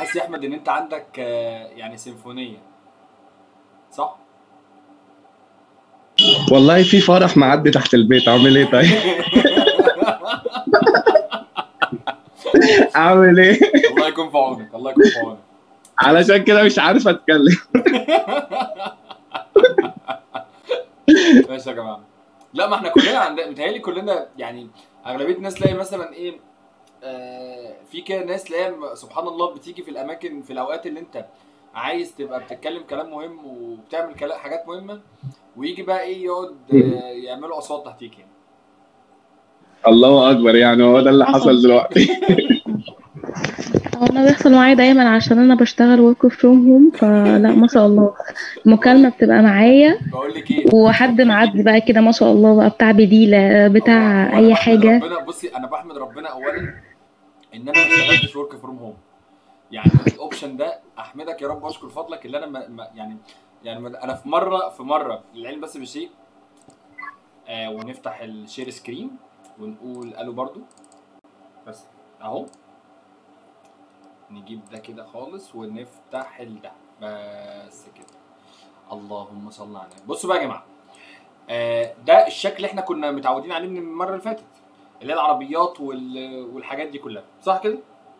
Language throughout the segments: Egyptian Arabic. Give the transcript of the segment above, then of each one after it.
بس يا احمد ان انت عندك آه، يعني سيمفونيه صح والله في فرح معدي تحت البيت عامل ايه طيب عامل ايه الله يكون في عونك الله يكون في عونك علشان كده مش عارف اتكلم ماشي يا جماعه لا ما احنا كلنا عند متهيألي كلنا يعني اغلبيه الناس تلاقي مثلا ايه آه في كده ناس تلاقيها سبحان الله بتيجي في الاماكن في الاوقات اللي انت عايز تبقى بتتكلم كلام مهم وبتعمل كلام حاجات مهمه ويجي بقى ايه يقعد آه يعملوا اصوات تحتيك يعني الله اكبر يعني هو ده اللي حصل دلوقتي هو انا بيحصل معايا دايما عشان انا بشتغل ورك فروم هوم فلا ما شاء الله المكالمة بتبقى معايا بقول لك ايه وحد معدي بقى كده ما شاء الله بقى بتاع بديلة بتاع وأنا اي بحمد حاجة ربنا بصي انا بحمد ربنا اولا ان انا ما اشتغلتش ورك فروم هوم يعني الاوبشن ده احمدك يا رب واشكر فضلك اللي انا ما ما يعني يعني ما- انا في مره في مره العلم بس بشيء آه ونفتح الشير سكرين ونقول الو برضو بس اهو نجيب ده كده خالص ونفتح ده بس كده اللهم صل على النبي بصوا بقى يا جماعه آه، ده الشكل اللي احنا كنا متعودين عليه من المره اللي فاتت اللي هي العربيات وال... والحاجات دي كلها صح كده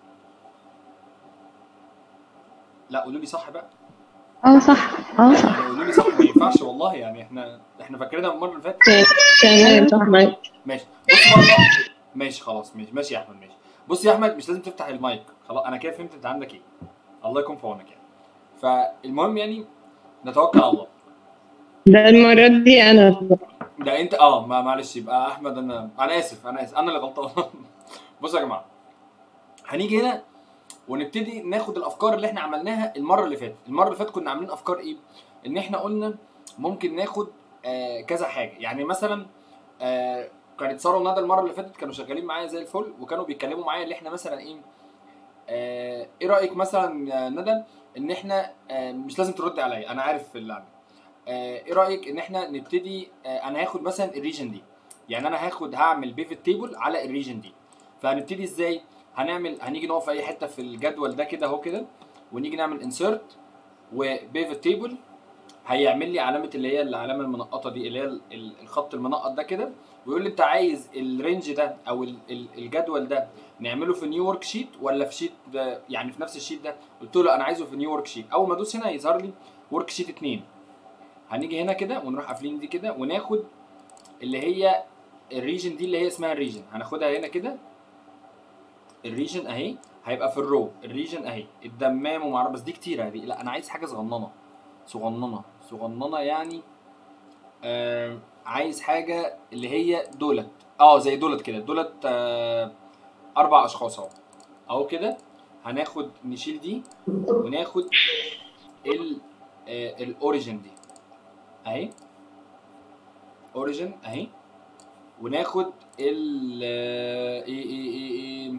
لا قولوا لي صح بقى اه صح اه صح يعني قولوا لي صح ما ينفعش والله يعني احنا احنا فاكرينها من المره اللي فاتت تمام صح معاك ماشي بص بره ماشي خلاص ماشي ماشي يا احمد ماشي بص يا احمد مش لازم تفتح المايك خلاص انا كده فهمت انت عندك ايه الله يكون في عونك يعني فالمهم يعني نتوكل على الله ده المرة دي أنا ده انت اه ما معلش يبقى احمد انا انا اسف انا اسف انا اللي غلطان بصوا يا جماعه هنيجي هنا ونبتدي ناخد الافكار اللي احنا عملناها المره اللي فاتت المره اللي فاتت كنا عاملين افكار ايه ان احنا قلنا ممكن ناخد آه كذا حاجه يعني مثلا آه كانت ساره وندى المره اللي فاتت كانوا شغالين معايا زي الفل وكانوا بيتكلموا معايا اللي احنا مثلا ايه آه ايه رايك مثلا يا ندى ان احنا آه مش لازم تردي عليا انا عارف اللي عندي آه ايه رايك ان احنا نبتدي آه انا هاخد مثلا الريجن دي يعني انا هاخد هعمل بيفت تيبل على الريجن دي فهنبتدي ازاي هنعمل هنيجي نقف في اي حته في الجدول ده كده اهو كده ونيجي نعمل انسيرت وبيفت تيبل هيعمل لي علامه اللي هي العلامه المنقطه دي اللي هي ال- ال- الخط المنقط ده كده ويقول لي انت عايز الرينج ده او ال- ال- الجدول ده نعمله في نيو ورك شيت ولا في شيت ده يعني في نفس الشيت ده قلت له انا عايزه في نيو ورك شيت اول ما ادوس هنا يظهر لي ورك شيت 2 هنيجي هنا كده ونروح قافلين دي كده وناخد اللي هي الريجن دي اللي هي اسمها الريجن هناخدها هنا كده الريجن اهي هيبقى في الرو الريجن اهي الدمام ومع بس دي كتيره دي لا انا عايز حاجه صغننه صغننه صغننه يعني آه عايز حاجه اللي هي دولت اه زي دولت كده دولت آه اربع اشخاص اهو اهو كده هناخد نشيل دي وناخد ال آه الاوريجن دي اهي اوريجن اهي وناخد ال آه، ايه ايه ايه ايه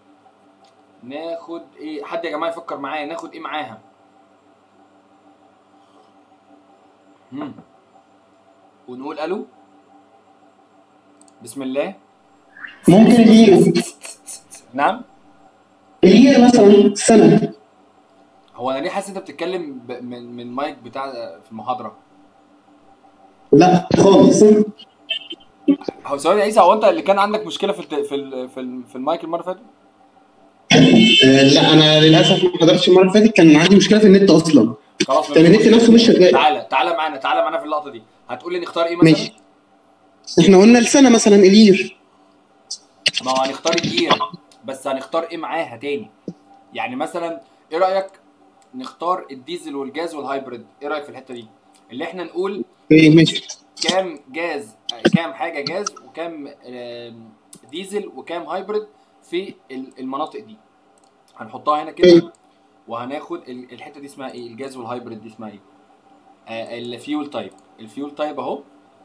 ناخد ايه حد يا جماعه يفكر معايا ناخد ايه معاها مم. ونقول الو بسم الله ممكن الير نعم الير مثلا سنة هو انا ليه حاسس انت بتتكلم ب... من من مايك بتاع في المحاضره لا خالص هو ثواني يا عيسى هو انت اللي كان عندك مشكله في الت... في ال... في, ال... في المايك المره اللي فاتت آه، لا انا للاسف ما حضرتش المره اللي فاتت كان عندي مشكله في النت اصلا خلاص كان النت نفسه مش شغال تعالى تعالى معانا تعالى معانا في اللقطه دي هتقول لي نختار ايه مثلا ماشي احنا قلنا السنه مثلا الير ما هو هنختار الجير بس هنختار ايه معاها تاني يعني مثلا ايه رايك نختار الديزل والجاز والهايبريد ايه رايك في الحته دي اللي احنا نقول ايه ماشي كام جاز كام حاجه جاز وكام آم، ديزل وكام هايبريد في ال- المناطق دي هنحطها هنا كده وهناخد ال- الحته دي اسمها ايه الجاز والهايبريد دي اسمها ايه آه الفيول تايب الفيول تايب اهو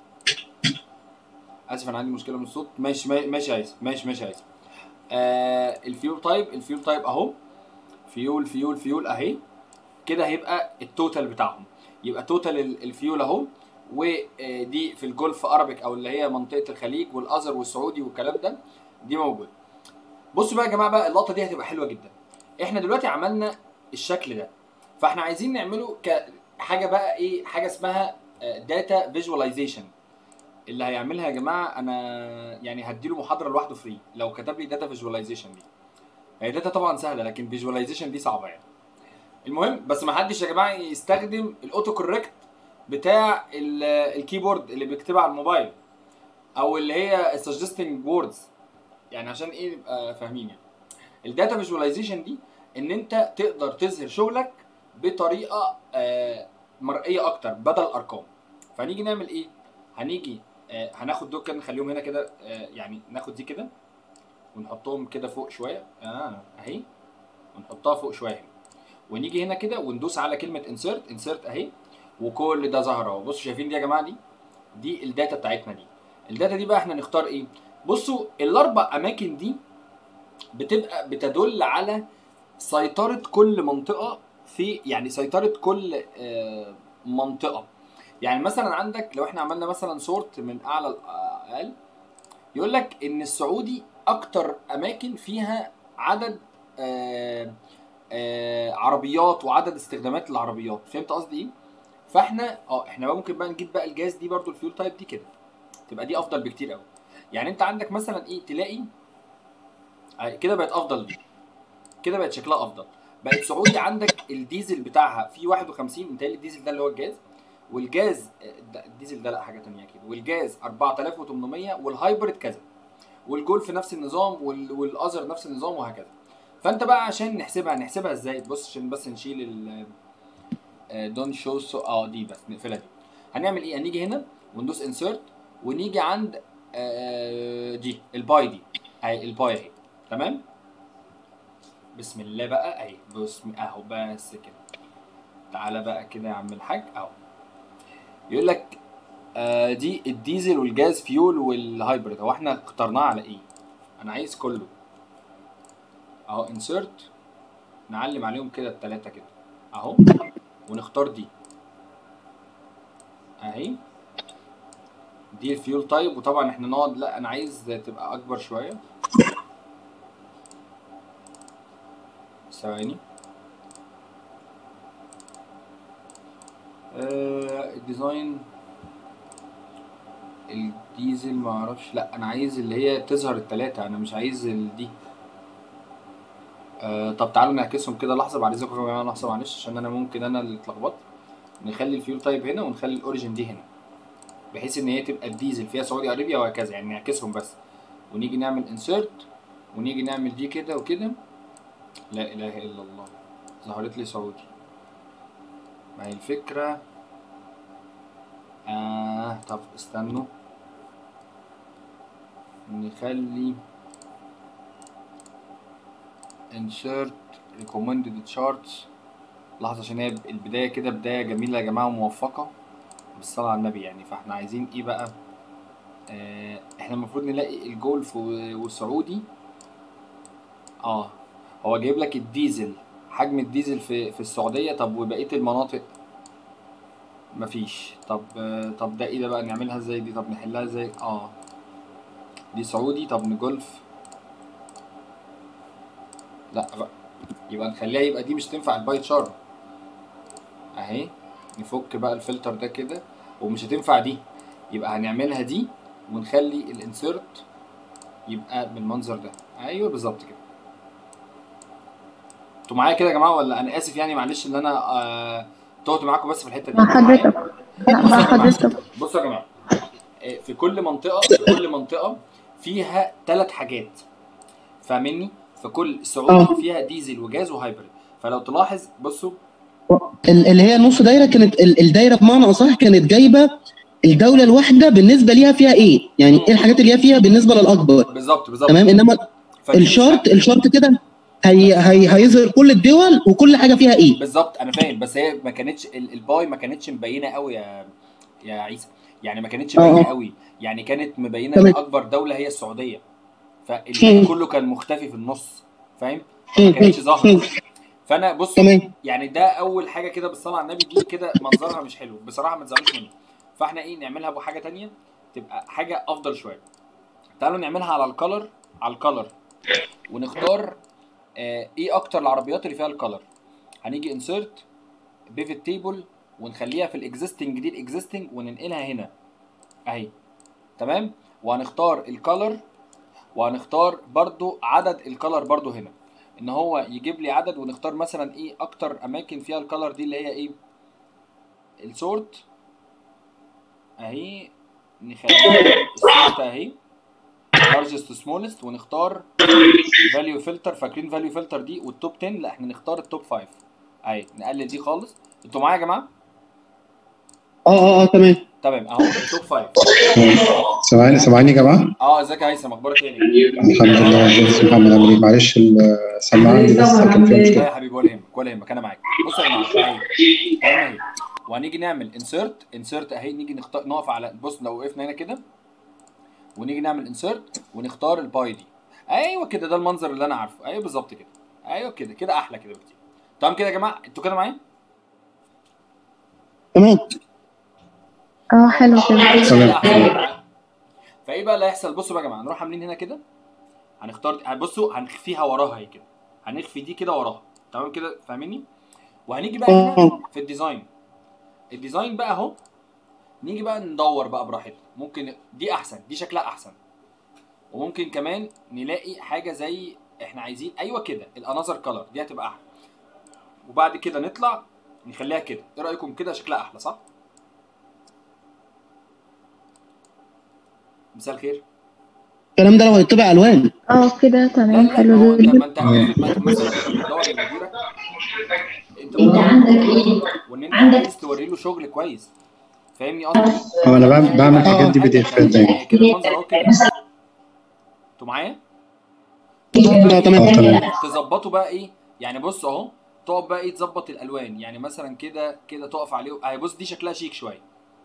اسف انا عندي مشكله من الصوت ماشي ما- ماشي يا عايز ماشي ماشي يا عايز آه الفيول تايب الفيول تايب اهو فيول فيول فيول اهي كده هيبقى التوتال بتاعهم يبقى توتال ال- الفيول اهو ودي في الجولف ارابيك او اللي هي منطقه الخليج والازر والسعودي والكلام ده دي موجود بصوا بقى يا جماعه بقى اللقطه دي هتبقى حلوه جدا احنا دلوقتي عملنا الشكل ده فاحنا عايزين نعمله كحاجه بقى ايه حاجه اسمها داتا فيجواليزيشن اللي هيعملها يا جماعه انا يعني هديله محاضره لوحده فري لو كتب لي داتا فيجواليزيشن دي هي داتا طبعا سهله لكن فيجواليزيشن دي صعبه يعني المهم بس ما حدش يا جماعه يستخدم الاوتو كوركت بتاع ال- الكيبورد اللي بيكتبها على الموبايل او اللي هي السجستنج ووردز يعني عشان ايه نبقى فاهمين يعني الداتا فيجواليزيشن دي ان انت تقدر تظهر شغلك بطريقه آه، مرئيه اكتر بدل ارقام فهنيجي نعمل ايه هنيجي آه، هناخد دول كده نخليهم هنا كده آه، يعني ناخد دي كده ونحطهم كده فوق شويه اه اهي ونحطها فوق شويه هنا ونيجي هنا كده وندوس على كلمه انسيرت انسيرت اهي وكل ده ظهر اهو بصوا شايفين دي يا جماعه دي دي الداتا بتاعتنا دي الداتا دي بقى احنا نختار ايه بصوا الاربع اماكن دي بتبقى بتدل على سيطره كل منطقه في يعني سيطره كل آه، منطقه يعني مثلا عندك لو احنا عملنا مثلا سورت من اعلى لاقل يقول لك ان السعودي اكتر اماكن فيها عدد آه آه عربيات وعدد استخدامات للعربيات فهمت قصدي ايه فاحنا اه احنا بقى ممكن بقى نجيب بقى الجاز دي برضو الفيول تايب دي كده تبقى دي افضل بكتير قوي يعني انت عندك مثلا ايه تلاقي آه، كده بقت افضل دي كده بقت شكلها افضل بقت سعودي عندك الديزل بتاعها في 51 متهيألي الديزل ده اللي هو الجاز والجاز آه، ده- الديزل ده لا حاجه تانية اكيد والجاز 4800 والهايبرد كذا والجولف نفس النظام وال- والاذر نفس النظام وهكذا فانت بقى عشان نحسبها نحسبها ازاي بص عشان بس نشيل ال دون شو سو اه دي بس نقفلها دي هنعمل ايه هنيجي هنا وندوس انسيرت ونيجي عند آه، دي الباي دي اهي الباي اهي تمام بسم الله بقى اهي بسم اهو بس كده تعالى بقى كده يا عم الحاج اهو يقول لك آه دي الديزل والجاز فيول والهايبرد هو احنا اخترناه على ايه انا عايز كله اهو انسيرت نعلم عليهم كده التلاتة كده اهو ونختار دي اهي دي الفيول تايب وطبعا احنا نقعد لا انا عايز تبقى اكبر شويه ثواني آه الديزاين الديزل ما اعرفش لا انا عايز اللي هي تظهر التلاتة انا مش عايز ال- دي آه طب تعالوا نعكسهم كده لحظه بعد اذنكم يا جماعه لحظه معلش عشان انا ممكن انا اللي اتلخبطت نخلي الفيول تايب هنا ونخلي الاوريجن دي هنا بحيث ان هي تبقى الديزل فيها سعودي ارابيا وهكذا يعني نعكسهم بس ونيجي نعمل انسيرت ونيجي نعمل دي كده وكده لا اله الا الله ظهرت لي سعودي ما هي الفكره آه طب استنوا نخلي insert recommended charts لحظة عشان هي البداية كده بداية جميلة يا جماعة وموفقة بالصلاة على النبي يعني فاحنا عايزين ايه بقى آه احنا المفروض نلاقي الجولف و- والسعودي اه هو جايب لك الديزل حجم الديزل في في السعودية طب وبقية المناطق مفيش طب آه طب ده ايه ده بقى نعملها ازاي دي طب نحلها ازاي اه دي سعودي طب نجولف لا بقى يبقى نخليها يبقى دي مش تنفع الباي تشارت اهي نفك بقى الفلتر ده كده ومش هتنفع دي يبقى هنعملها دي ونخلي الانسيرت يبقى بالمنظر ده ايوه بالظبط كده انتوا معايا كده يا جماعه ولا انا اسف يعني معلش ان انا آه تهت معاكم بس في الحته دي مع حضرتك لا مع حضرتك بصوا يا جماعه آه، في كل منطقه في كل منطقه فيها ثلاث حاجات فاهمني في كل السعوديه فيها ديزل وجاز وهايبرد فلو تلاحظ بصوا ال- اللي هي نص دايره كانت ال- الدايره بمعنى اصح كانت جايبه الدوله الواحده بالنسبه ليها فيها ايه يعني ايه الحاجات اللي هي فيها بالنسبه للاكبر بالظبط بالظبط تمام انما فدي الشارت الشارت كده هي هي هيظهر كل الدول وكل حاجه فيها ايه بالظبط انا فاهم بس هي ما كانتش ال- الباي ما كانتش مبينه قوي يا يا عيسى يعني ما كانتش آه. مبينه قوي يعني كانت مبينه ان تمام. اكبر دوله هي السعوديه فالباقي مم. كله كان مختفي في النص فاهم مم. ما كانتش ظاهره مم. فانا بص تمام يعني ده اول حاجه كده بالصلاه على النبي دي كده منظرها مش حلو بصراحه ما تزعلوش مني فاحنا ايه نعملها بحاجه تانية تبقى حاجه افضل شويه تعالوا نعملها على الكلر على الكلر ونختار آه ايه اكتر العربيات اللي فيها الكلر هنيجي انسرت بيفت تيبل ونخليها في الاكزيستنج دي الاكزيستنج وننقلها هنا اهي تمام وهنختار الكالر وهنختار برضو عدد الكالر برضو هنا ان هو يجيب لي عدد ونختار مثلا ايه اكتر اماكن فيها الكالر دي اللي هي ايه السورت اهي نخليها السورت اهي largest to smallest ونختار value filter فاكرين value filter دي والتوب 10 لا احنا نختار التوب 5 اهي نقلل دي خالص انتوا معايا يا جماعه اه اه اه تمام تمام اهو التوب 5 سامعني سامعني يا جماعه اه ازيك يا هيثم اخبارك ايه الحمد لله ازيك يا محمد عامل ايه معلش السماعه عندي بس كان فيها لا مشكله يا حبيبي ولا يهمك ولا يهمك انا معاك بصوا يا جماعه اهي تمام اهي وهنيجي نعمل انسرت انسرت اهي نيجي نختار نقف على بص لو وقفنا هنا كده ونيجي نعمل انسرت ونختار الباي دي ايوه كده ده المنظر اللي انا عارفه ايوه بالظبط كده ايوه كده كده احلى كده بكتير تمام كده يا جماعه انتوا كده معايا تمام اه حلو كده تمام. أحلى. فايه بقى اللي هيحصل بصوا بقى يا جماعه نروح عاملين هنا كده هنختار بصوا هنخفيها وراها هي كده هنخفي دي كده وراها تمام كده فاهميني وهنيجي بقى هنا في الديزاين الديزاين بقى اهو نيجي بقى ندور بقى براحتنا ممكن دي احسن دي شكلها احسن وممكن كمان نلاقي حاجه زي احنا عايزين ايوه كده الانذر كلر دي هتبقى احلى وبعد كده نطلع نخليها كده ايه رايكم كده شكلها احلى صح مساء الخير الكلام ده لو هيطبع الوان اه كده لا تمام لا ما حلو هو انت جدا ما انت ما- مثلا انت بتدور لمديرك انت بتدور وان انت عايز توري له شغل كويس فاهمني قصدي؟ اه انا بعمل بعمل الحاجات دي بي دي افات دايما كده المنظر اهو كده انتوا معايا؟ اه تمام اه تمام تظبطوا بقى ايه؟ يعني بص اهو تقعد بقى ايه تظبط الالوان يعني مثلا كده كده تقف عليه اهي بص دي شكلها شيك شويه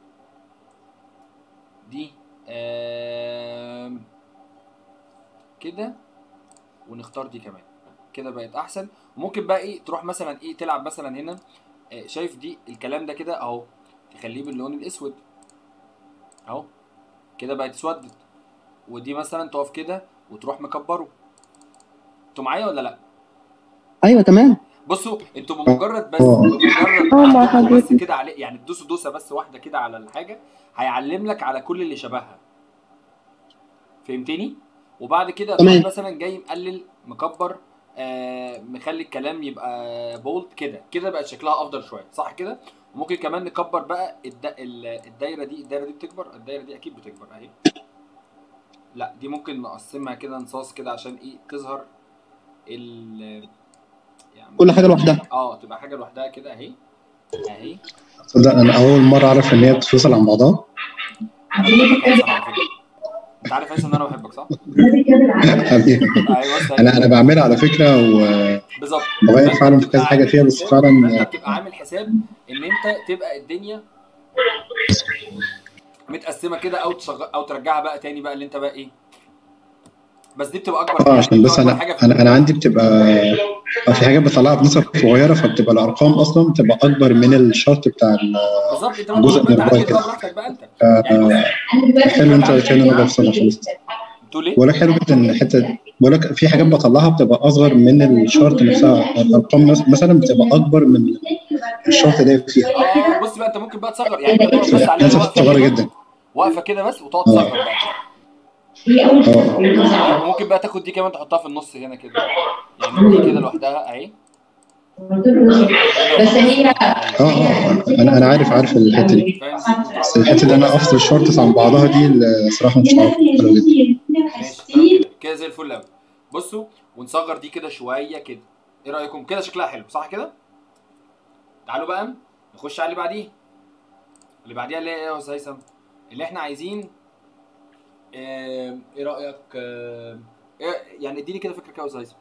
دي آم، كده ونختار دي كمان كده بقت احسن وممكن بقى ايه تروح مثلا ايه تلعب مثلا هنا آه، شايف دي الكلام ده كده اهو تخليه باللون الاسود اهو كده بقت اسودت ودي مثلا تقف كده وتروح مكبره انتوا معايا ولا لا ايوه تمام بصوا انتوا بمجرد بس اه. بمجرد اه، ما مع تدوسوا بس حضرتك. كده عليه يعني تدوسوا دوسه بس واحده كده على الحاجه هيعلم لك على كل اللي شبهها فهمتني وبعد كده تمام. تروح مثلا جاي مقلل مكبر آه مخلي الكلام يبقى بولد كده كده بقت شكلها افضل شويه صح كده وممكن كمان نكبر بقى الد... ال- الدايره دي الدايره دي بتكبر الدايره دي اكيد بتكبر اهي لا دي ممكن نقسمها كده نصاص كده عشان ايه تظهر ال يعني كل حاجه لوحدها اه تبقى حاجه لوحدها كده اهي اهي تصدق انا اول مره اعرف ان هي بتفصل عن بعضها انا بحبك أصلاً على فكره انت عارف اصلا ان انا بحبك صح؟ حبيبي. ايوه بص انا انا بعملها على فكره وبغير بالظبط فعلا في كذا حاجه فيها بس فعلا فانت بتبقى عامل حساب ان انت تبقى الدنيا متقسمه كده او تشغل او ترجعها بقى تاني بقى اللي انت بقى ايه بس دي بتبقى اكبر اه يعني عشان دي بس بتبقى انا اكبر حاجه في انا انا عندي بتبقى آه، في حاجات بطلعها بنسب صغيره فبتبقى الارقام اصلا بتبقى اكبر من الشرط بتاع ال- بالظبط انت جزء بقى من انت الموبايل عادي كده. بقى براحتك بقى انت يعني بص حلو انت قلت لي انا بفصل عشان بتقول ايه؟ بقول لك حلو جدا ان حته بقول لك في حاجات بطلعها بتبقى اصغر من الشرط نفسها الارقام مس- مثلا بتبقى اكبر من الشرط ده فيها اه بص بقى انت ممكن بقى تصغر يعني انت تقعد بس عليها نسب واقفه صغيره كده جدا واقفه كده بس وتقعد تصغر بقى اه وممكن بقى تاخد دي كمان تحطها في النص هنا كده يعني دي كده لوحدها اهي بس هي اه اه انا انا عارف عارف الحته دي فاهم بس الحته اللي انا افصل الشورتس عن بعضها دي الصراحه مش عارف حلو جدا ماشي تمام كده كده زي الفل قوي بصوا ونصغر دي كده شويه كده ايه رايكم كده شكلها حلو صح كده تعالوا بقى نخش على اللي بعديه اللي بعديها اللي هي ايه يا استاذ هيثم اللي احنا عايزين آم، ايه رايك آم، إيه يعني اديني كده فكره كده يا استاذ هيثم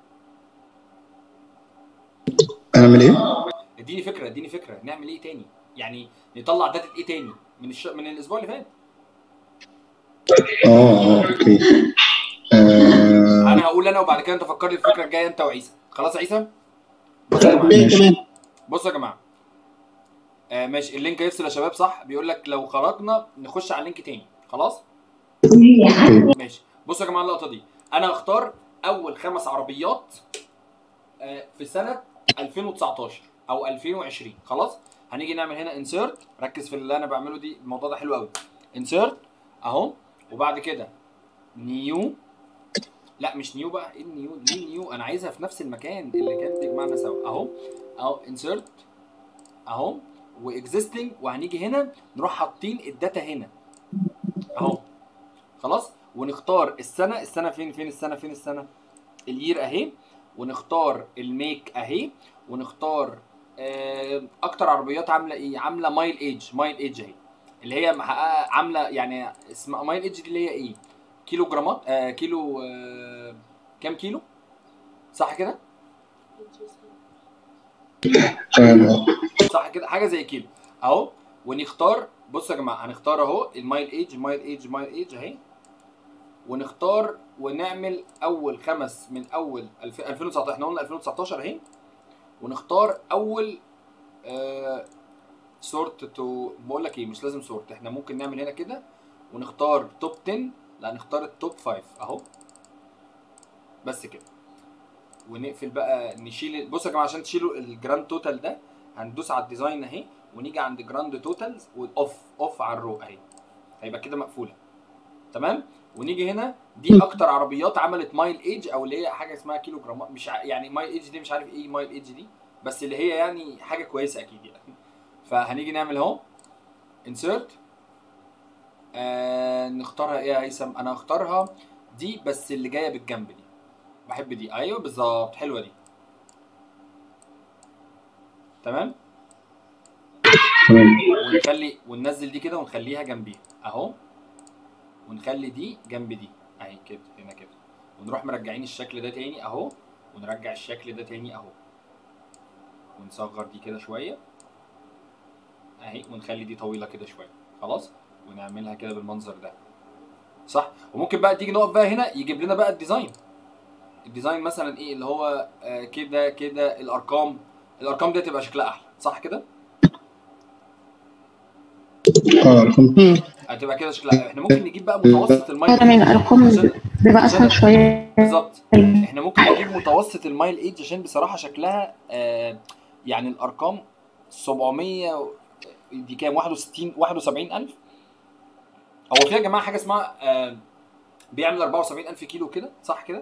اعمل ايه؟ اديني فكره اديني فكره نعمل ايه تاني يعني نطلع داتا ايه تاني من الش... من الاسبوع اللي فات اه اه اوكي آه انا هقول انا وبعد كده انت فكر لي الفكره الجايه انت وعيسى خلاص يا عيسى بصوا يا جماعه تمام تمام بصوا يا جماعه آه ماشي اللينك هيفصل يا شباب صح بيقول لك لو خرجنا نخش على اللينك تاني خلاص ماشي بصوا يا جماعه اللقطه دي انا هختار اول خمس عربيات آه في سنه 2019 او 2020 خلاص هنيجي نعمل هنا انسيرت ركز في اللي انا بعمله دي الموضوع ده حلو قوي انسيرت اهو وبعد كده نيو لا مش نيو بقى ايه النيو ليه نيو انا عايزها في نفس المكان اللي كانت تجمعنا سوا اهو اهو انسيرت اهو واكزيستنج وهنيجي هنا نروح حاطين الداتا هنا اهو خلاص ونختار السنه السنه فين فين السنه فين السنه الير اهي ونختار الميك اهي ونختار آه، اكتر عربيات عامله ايه عامله مايل ايج مايل ايج اهي اللي هي محققه عامله يعني اسمها مايل ايج دي اللي هي ايه كيلو جرامات آه كيلو آه كام كيلو صح كده تمام صح كده حاجه زي كيلو اهو ونختار بصوا يا جماعه هنختار اهو المايل ايج مايل ايج مايل ايج اهي ونختار ونعمل اول خمس من اول الف- 2019 احنا قلنا 2019 اهي ونختار اول آه سورت تو بقول لك ايه مش لازم سورت احنا ممكن نعمل هنا كده ونختار توب 10 لا نختار التوب 5 اهو بس كده ونقفل بقى نشيل بصوا يا جماعه عشان تشيلوا الجراند توتال ده هندوس على الديزاين اهي ونيجي عند جراند توتالز واوف اوف على الرو اهي هيبقى كده مقفوله تمام ونيجي هنا دي اكتر عربيات عملت مايل ايج او اللي هي حاجه اسمها كيلو جرام مش ع... يعني مايل ايج دي مش عارف ايه مايل ايج دي بس اللي هي يعني حاجه كويسه اكيد يعني فهنيجي نعمل اهو انسيرت آه نختارها ايه يا هيثم انا هختارها دي بس اللي جايه بالجنب دي بحب دي ايوه بالظبط حلوه دي تمام تمام ونخلي وننزل دي كده ونخليها جنبيها اهو ونخلي دي جنب دي اهي كده هنا كده ونروح مرجعين الشكل ده تاني اهو ونرجع الشكل ده تاني اهو ونصغر دي كده شويه اهي ونخلي دي طويله كده شويه خلاص ونعملها كده بالمنظر ده صح وممكن بقى تيجي نقف بقى هنا يجيب لنا بقى الديزاين الديزاين مثلا ايه اللي هو آه كده كده الارقام الارقام دي تبقى شكلها احلى صح كده اه ارقام مم. هتبقى كده شكلها احنا ممكن نجيب بقى متوسط المايل اه تمام الارقام عشان بيبقى اسهل شويه بالظبط احنا ممكن نجيب متوسط المايل ايج عشان بصراحه شكلها آه يعني الارقام 700 و- دي كام 61 71000 هو في يا جماعه حاجه اسمها آه بيعمل 74000 كيلو كده صح كده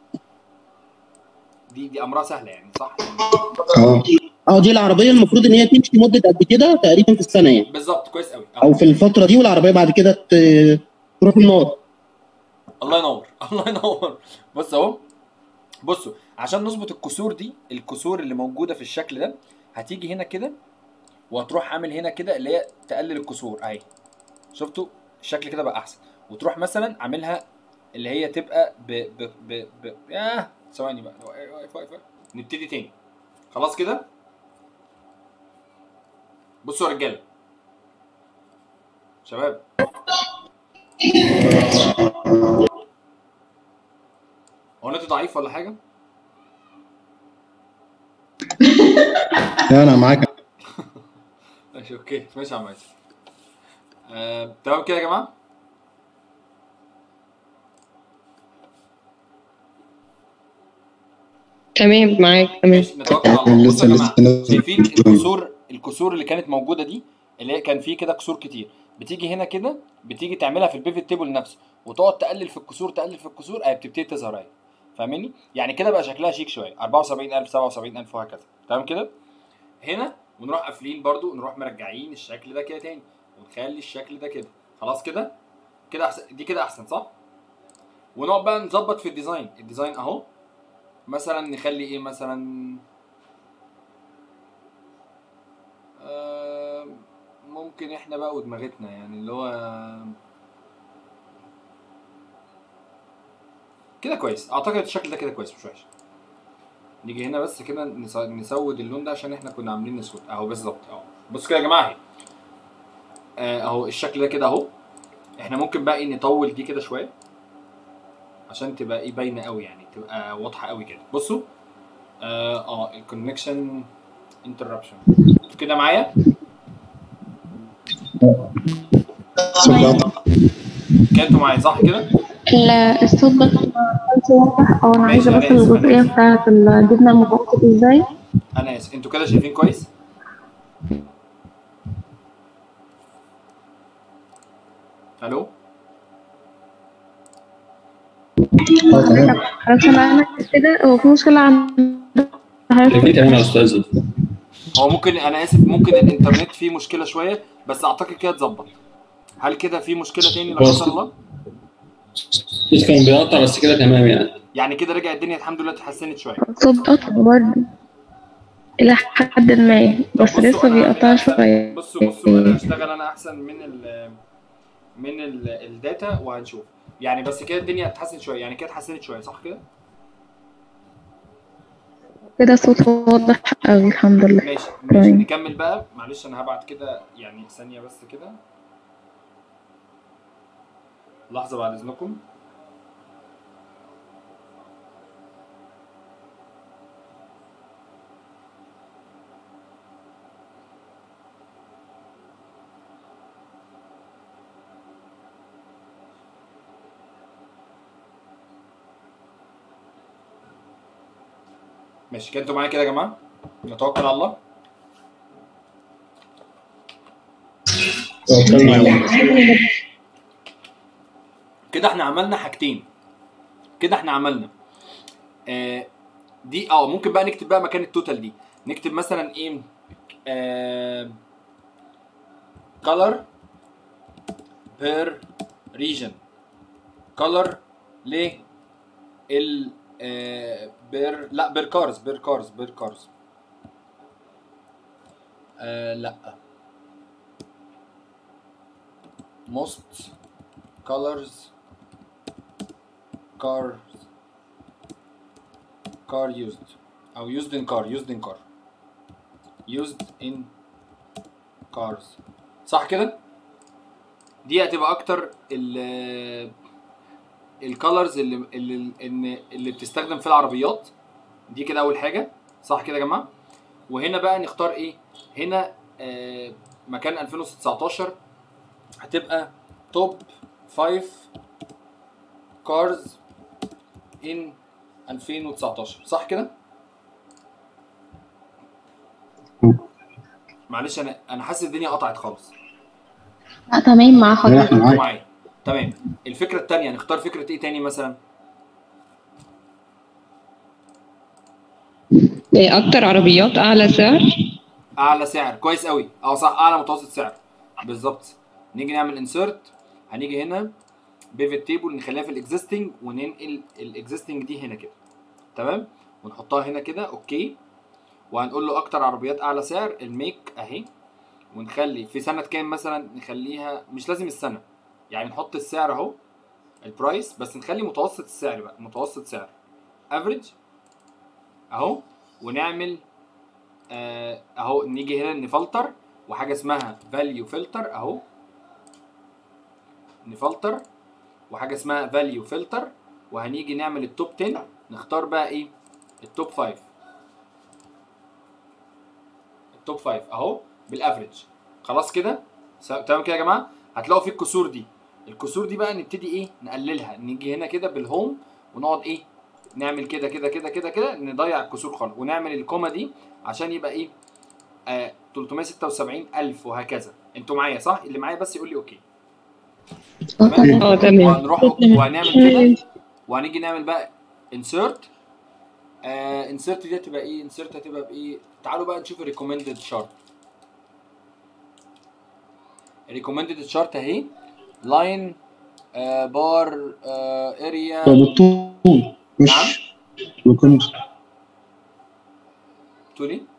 دي دي امرها سهله يعني صح اه اه دي العربيه المفروض ان هي تمشي مده قد كده تقريبا في السنه يعني بالظبط كويس قوي او في الفتره دي والعربيه بعد كده ت- تروح النار الله ينور الله ينور بص اهو بصوا عشان نظبط الكسور دي الكسور اللي موجوده في الشكل ده هتيجي هنا كده وهتروح عامل هنا كده اللي هي تقلل الكسور اهي شفتوا الشكل كده بقى احسن وتروح مثلا عاملها اللي هي تبقى ب ب ب, ب... ياه ثواني بقى واقف واقف واقف. نبتدي تاني خلاص كده بصوا يا رجاله شباب هو نت ضعيف ولا حاجه؟ لا انا معاك ماشي اوكي ماشي يا عم عايز آه، تمام كده يا جماعه تمام معاك تمام ماشي نتوكل على الله بصوا لسه يا جماعه لسه شايفين الكسور الكسور اللي كانت موجوده دي اللي هي كان فيه كده كسور كتير بتيجي هنا كده بتيجي تعملها في البيفت تيبل نفسه وتقعد تقلل في الكسور تقلل في الكسور اهي بتبتدي تظهر اهي فاهماني يعني كده بقى شكلها شيك شويه 74000 77000 وهكذا تمام كده هنا ونروح قافلين برضو نروح مرجعين الشكل ده كده تاني ونخلي الشكل ده كده خلاص كده كده احسن دي كده احسن صح ونقعد بقى نظبط في الديزاين الديزاين اهو مثلا نخلي ايه مثلا آه، ممكن احنا بقى ودماغتنا يعني اللي هو كده كويس اعتقد الشكل ده كده كويس مش وحش نيجي هنا بس كده نس- نسود اللون ده عشان احنا كنا عاملين نسود اهو بالظبط اهو بصوا كده يا جماعه اهي آه، اهو الشكل ده كده اهو احنا ممكن بقى ايه نطول دي كده شويه عشان تبقى ايه باينه قوي يعني تبقى واضحه قوي كده بصوا اه, آه الكونكشن انتربشن كده معايا صوت بقى. كده انتوا معايا صح كده ال- الصوت بس ما كانش واضح او انا ماشي، عايزه أنا بس آسف، أنا الجزئيه آسف. بتاعت الجبنه المتوسط ازاي انا اسف انتوا كده شايفين كويس الو اه تمام حضرتك سامعنا كده هو في مشكلة عند حضرتك شايفين تمام يا استاذ هو ممكن انا اسف ممكن الانترنت فيه مشكله شويه بس اعتقد كده اتظبط هل كده في مشكله تاني لا قدر الله الصوت كان بيقطع بس كده تمام يعني يعني كده رجع الدنيا الحمد لله اتحسنت شويه الصوت بيقطع برضه إلى حد ما طب بس بصوا لسه أنا- بيقطع شوية بصوا بصوا انا هشتغل انا احسن من ال من ال الداتا وهنشوف يعني بس كده الدنيا اتحسنت شويه يعني كده اتحسنت شويه صح كده كده الصوت واضح أوي الحمد لله ماشي ماشي طيب. نكمل بقى معلش انا هبعت كده يعني ثانيه بس كده لحظه بعد اذنكم ماشي كده انتوا معايا كده يا جماعه نتوكل على الله توكلنا على الله كده احنا عملنا حاجتين كده احنا عملنا آه دي اه ممكن بقى نكتب بقى مكان التوتال دي نكتب مثلا ايه آه color per region color ل ال آه بير لا بير كارز بير كارز بير كارز آه لا most colors cars car used او used in car used in car used in cars صح كده دي هتبقى اكتر ال الكالرز اللي اللي اللي, اللي بتستخدم في العربيات دي كده اول حاجه صح كده يا جماعه وهنا بقى نختار ايه هنا آه مكان 2019 هتبقى توب 5 كارز ان 2019 صح كده؟ معلش انا انا حاسس الدنيا قطعت خالص لا تمام مع لا حضرتك احنا معاك معايا تمام الفكره الثانيه نختار فكره ايه تاني مثلا؟ إيه اكتر عربيات اعلى سعر اعلى سعر كويس قوي اه صح اعلى متوسط سعر بالظبط نيجي نعمل انسرت هنيجي هنا بيفت تيبل نخليها في الاكزيستنج وننقل الاكزيستنج دي هنا كده تمام ونحطها هنا كده اوكي وهنقول له اكتر عربيات اعلى سعر الميك اهي ونخلي في سنه كام مثلا نخليها مش لازم السنه يعني نحط السعر اهو البرايس بس نخلي متوسط السعر بقى متوسط سعر افريج اهو ونعمل آه، اهو نيجي هنا نفلتر وحاجه اسمها فاليو فلتر اهو نفلتر وحاجه اسمها فاليو فلتر وهنيجي نعمل التوب 10 نختار بقى ايه التوب 5 التوب 5 اهو بالافريج خلاص كده س- تمام كده يا جماعه هتلاقوا في الكسور دي الكسور دي بقى نبتدي ايه نقللها نيجي هنا كده بالهوم ونقعد ايه نعمل كده كده كده كده كده نضيع الكسور خالص ونعمل الكوما دي عشان يبقى ايه آه 376000 وهكذا انتوا معايا صح اللي معايا بس يقول لي اوكي تمام اه تمام وهنروح وهنعمل كده وهنيجي نعمل بقى انسرت آه انسرت دي هتبقى ايه انسرت هتبقى بايه تعالوا بقى نشوف الريكومندد شارت الريكومندد شارت اهي لاين آه بار آه اريا هو بالطول مش بكون تقول ايه؟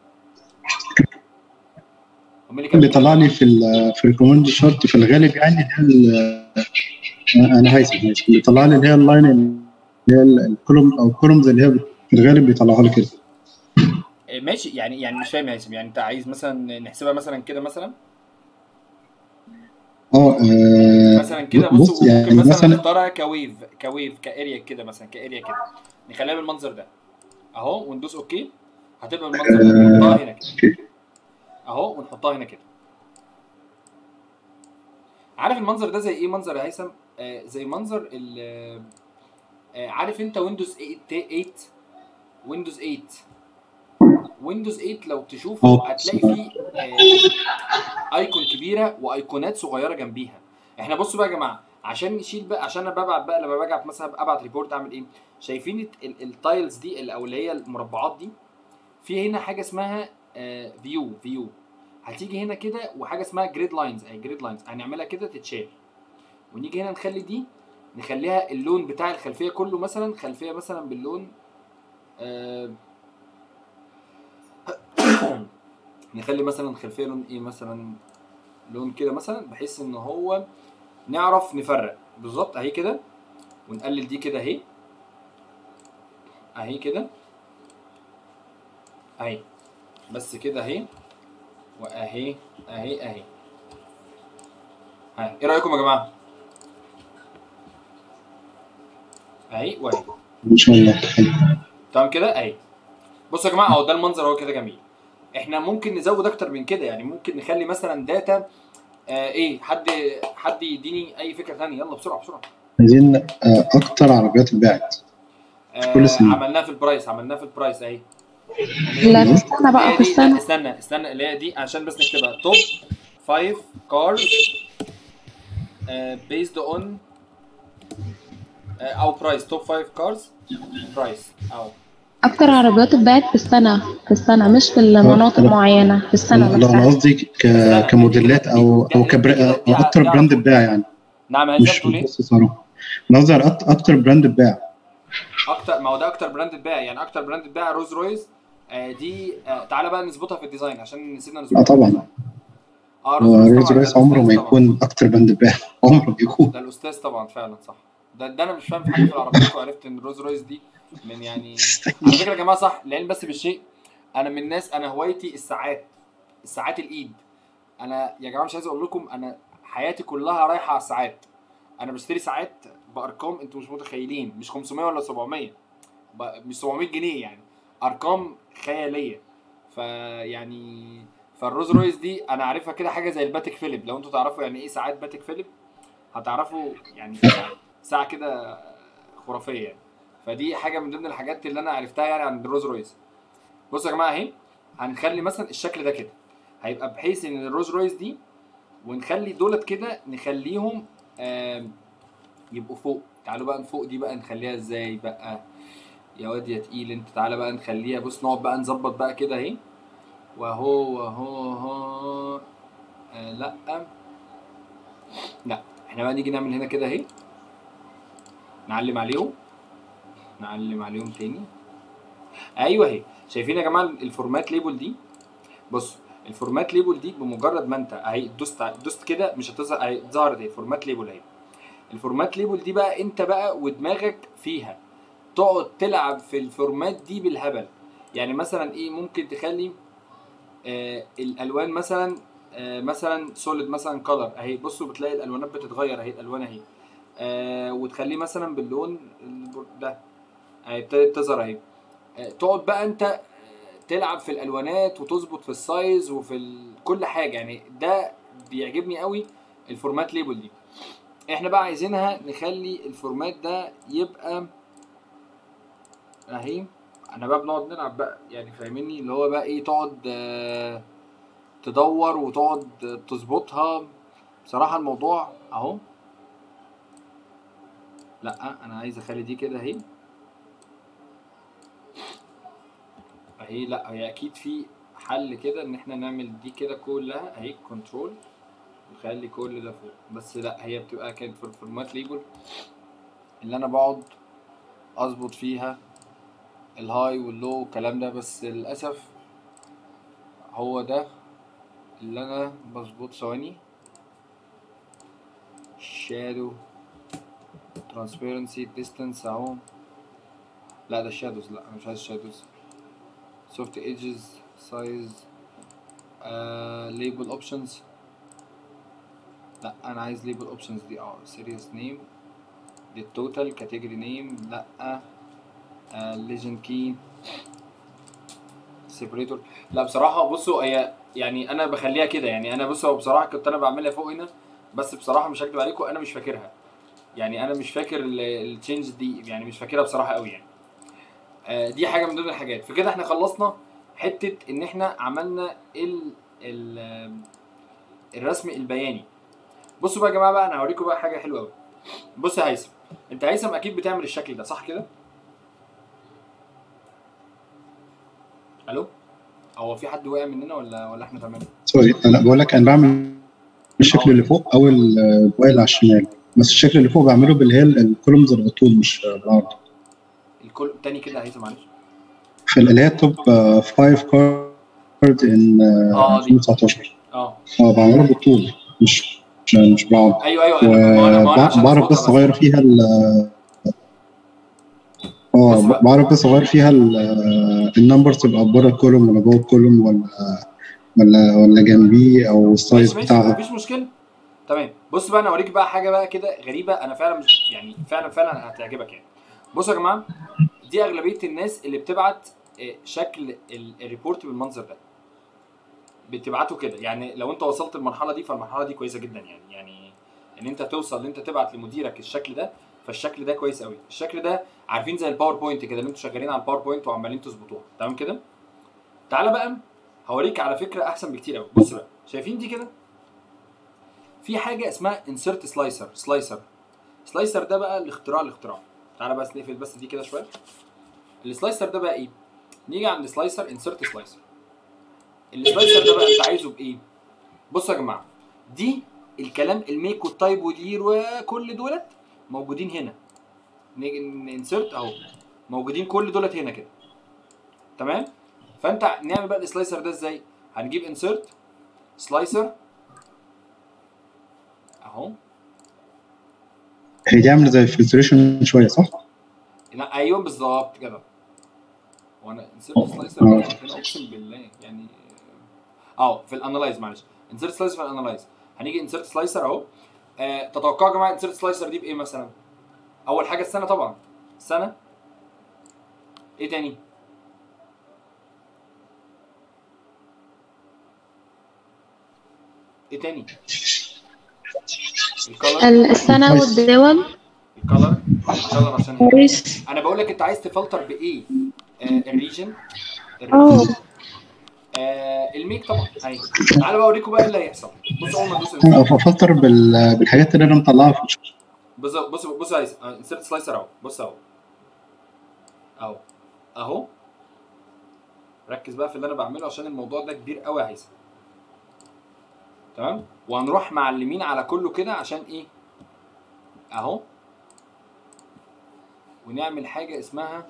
هم اللي كان بيطلع لي في ال في الكوماند شارت في الغالب يعني اللي هي ال- انا هيثم هيثم بيطلع لي اللي هي اللاين اللي هي الكولوم او الكولومز اللي هي في الغالب بيطلعها لي كده آه، ماشي يعني يعني مش فاهم يا هيثم يعني انت عايز مثلا نحسبها مثلا كده مثلا اه آه، مثلا كده بص بص ممكن يعني مثلا مثلا نختارها كويف كويف كاريا كده مثلا كاريا كده نخليها بالمنظر ده اهو وندوس اوكي هتبقى بالمنظر ده نحطها هنا كده اهو ونحطها هنا كده عارف المنظر ده زي ايه منظر يا هيثم آه زي منظر ال آه عارف انت ويندوز 8 8 ويندوز 8 ويندوز 8 لو تشوفوا أوه. هتلاقي فيه آه، ايكون كبيره وايقونات صغيره جنبيها احنا بصوا بقى يا جماعه عشان نشيل بقى عشان انا ببعت بقى لما باجي مثلا ابعت ريبورت اعمل ايه شايفين الت- ال- التايلز دي ال- او اللي هي المربعات دي في هنا حاجه اسمها فيو فيو هتيجي هنا كده وحاجه اسمها جريد لاينز اهي جريد لاينز هنعملها كده تتشال ونيجي هنا نخلي دي نخليها اللون بتاع الخلفيه كله مثلا خلفيه مثلا باللون آه، نخلي مثلا خلفيه لون ايه مثلا لون كده مثلا بحيث ان هو نعرف نفرق بالظبط اهي كده ونقلل دي كده اهي اهي كده اهي بس كده اهي واهي اهي اهي ها ايه رايكم يا جماعه اهي واهي ان شاء الله حلو. تمام كده اهي بصوا يا جماعه اهو ده المنظر اهو كده جميل احنا ممكن نزود اكتر من كده يعني ممكن نخلي مثلا داتا آه ايه حد حد يديني اي فكره ثانيه يلا بسرعه بسرعه عايزين آه، اكتر عربيات اتباعت آه كل سنة. عملناها في البرايس عملناها في البرايس اهي لا في السنة بقى اللي في هي دي- لا، السنة استنى استنى اللي هي دي عشان بس نكتبها توب 5 كارز بيزد اون او برايس توب 5 كارز برايس او أكتر عربيات اتباعت في السنة في السنة مش في المناطق لا. معينة في السنة لا انا نفسها قصدي ك- كموديلات او او كبر او اكتر براند اتباع يعني نعم هل مش بتقول ايه؟ بس صاروخ نظر أك- اكتر براند اتباع اكتر ما هو ده اكتر براند اتباع يعني اكتر براند اتباع روز رويز آه دي آه تعالى بقى نظبطها في الديزاين عشان نسينا نظبطها اه طبعا في الديزاين. اه هو روز طبعاً، رويس ده عمره ما الأستاذ طبعاً. يكون اكتر براند اتباع عمره ما يكون ده الاستاذ طبعا فعلا صح ده, ده انا مش فاهم في حاجه في العربيات وعرفت ان روز رويس دي من يعني على فكره يا جماعه صح لان بس بالشيء انا من الناس انا هوايتي الساعات الساعات الايد انا يا جماعه مش عايز اقول لكم انا حياتي كلها رايحه على الساعات انا بشتري ساعات بارقام انتوا مش متخيلين مش 500 ولا 700 ب- مش 700 جنيه يعني ارقام خياليه فيعني فالروز رويس دي انا عارفها كده حاجه زي الباتيك فيليب لو انتوا تعرفوا يعني ايه ساعات باتيك فيليب هتعرفوا يعني ساعة- ساعه كده خرافيه يعني فدي حاجه من ضمن الحاجات اللي انا عرفتها يعني عن الروز رويس بصوا يا جماعه اهي هنخلي مثلا الشكل ده كده هيبقى بحيث ان الروز رويس دي ونخلي دولت كده نخليهم آم، يبقوا فوق تعالوا بقى فوق دي بقى نخليها ازاي بقى يا واد يا تقيل انت تعالى بقى نخليها بص نقعد بقى نظبط بقى كده اهي وهو وهو هو آه لا لا احنا بقى نيجي نعمل هنا كده اهي نعلم عليهم نعلم عليهم تاني ايوه اهي شايفين يا جماعه الفورمات ليبل دي بصوا الفورمات ليبل دي بمجرد ما انت اهي دوست ع- دوست كده مش هتظهر اهي ظهرت اهي فورمات ليبل اهي الفورمات ليبل دي بقى انت بقى ودماغك فيها تقعد تلعب في الفورمات دي بالهبل يعني مثلا ايه ممكن تخلي آه الالوان مثلا آه مثلا سوليد مثلا كلر اهي بصوا بتلاقي الالوانات بتتغير اهي الالوان اهي آه وتخليه مثلا باللون البر- ده اهي ابتدت تظهر اهي آه تقعد بقى انت آه، تلعب في الالوانات وتظبط في السايز وفي ال... كل حاجه يعني ده بيعجبني قوي الفورمات ليبل دي احنا بقى عايزينها نخلي الفورمات ده يبقى اهي احنا بقى بنقعد نلعب بقى يعني فاهميني اللي هو بقى ايه تقعد آه، تدور وتقعد تظبطها بصراحة الموضوع اهو لا انا عايز اخلي دي كده اهي اهي لا هي اكيد في حل كده ان احنا نعمل دي كده كلها اهي كنترول نخلي كل ده فوق بس لا هي بتبقى كانت في الفورمات ليبل اللي انا بقعد اظبط فيها الهاي واللو والكلام ده بس للاسف هو ده اللي انا بظبط ثواني شادو ترانسبيرنسي ديستانس اهو لا ده الشادوز لا انا مش عايز شادوز سوفت ايدجز سايز ليبل اوبشنز لا انا عايز ليبل اوبشنز دي اه سيريس نيم دي التوتال كاتيجوري نيم لا ليجند كي سيبريتور لا بصراحه بصوا هي يعني انا بخليها كده يعني انا بصوا بصراحه كنت انا بعملها فوق هنا بس بصراحه مش هكدب عليكم انا مش فاكرها يعني انا مش فاكر التشينج دي يعني مش فاكرها بصراحه قوي يعني آه، دي حاجه من ضمن الحاجات فكده احنا خلصنا حته ان احنا عملنا ال ال الرسم البياني بصوا بقى يا جماعه بقى انا هوريكم بقى حاجه حلوه قوي بص يا هيثم انت هيثم اكيد بتعمل الشكل ده صح كده الو هو في حد وقع مننا ولا ولا احنا تمام سوري انا بقول لك انا بعمل الشكل اللي فوق او البواقي اللي على الشمال بس الشكل اللي فوق بعمله باللي هي الكولومز اللي بالطول مش بالعرض الكل تاني كده يا هيثم معلش في اللي هي التوب 5 كارد ان اه دي 2019 اه اه بعمله بالطول مش مش مش بعرض ايوه ايوه أنا- ما أنا- ما أنا عشان وبعرف بس أظبطها اغير فيها ال بص اه بقى. بعرف بس اغير فيها النمبر تبقى بره الكولوم ولا جوه الكولوم ولا ولا ولا جنبيه او السايز ماشي ماشي بتاعها مفيش مشكله تمام بص بقى انا اوريك بقى حاجه بقى كده غريبه انا فعلا مش يعني فعلا فعلا هتعجبك يعني بصوا يا جماعه دي اغلبيه الناس اللي بتبعت آه، شكل ال- الريبورت بالمنظر ده بتبعته كده يعني لو انت وصلت المرحله دي فالمرحله دي كويسه جدا يعني يعني ان انت توصل ان انت تبعت لمديرك الشكل ده فالشكل ده كويس قوي الشكل ده عارفين زي الباوربوينت كده اللي انتوا شغالين على الباوربوينت وعمالين تظبطوها تمام كده تعالى بقى هوريك على فكره احسن بكتير قوي بص بقى شايفين دي كده في حاجه اسمها انسرت سلايسر سلايسر سلايسر ده بقى الاختراع الاختراع تعالى بس نقفل بس دي كده شويه السلايسر ده بقى ايه نيجي عند سلايسر انسرت سلايسر السلايسر ده بقى انت عايزه بايه بصوا يا جماعه دي الكلام الميك والتايب والير وكل دولت موجودين هنا نيجي انسرت اهو موجودين كل دولت هنا كده تمام فانت نعمل بقى السلايسر ده ازاي هنجيب انسرت سلايسر اهو هي دي عامله زي الفلتريشن شويه صح؟ لا ايوه بالظبط كده وانا انسرت سلايسر آه. هنا اقسم بالله يعني اه في الانالايز معلش انسرت سلايسر في الانالايز هنيجي انسرت سلايسر اهو آه تتوقعوا يا جماعه انسرت سلايسر دي بايه مثلا اول حاجه السنه طبعا السنه ايه تاني ايه تاني الكالر ال- السنة كويس. والدول الكالر الكالر عشان باريس انا بقول لك انت عايز تفلتر بايه آه الريجن اه آه الميك طبعا اهي تعالى بقى اوريكم بقى ايه اللي هيحصل بص اول ما ندوس insert. افلتر بال- بالحاجات اللي انا مطلعها في الش- بص بص بص عايز انسرت سلايسر اهو بص اهو اهو اهو ركز بقى في اللي انا بعمله عشان الموضوع ده كبير قوي يا هيثم تمام وهنروح معلمين على كله كده عشان ايه اهو ونعمل حاجه اسمها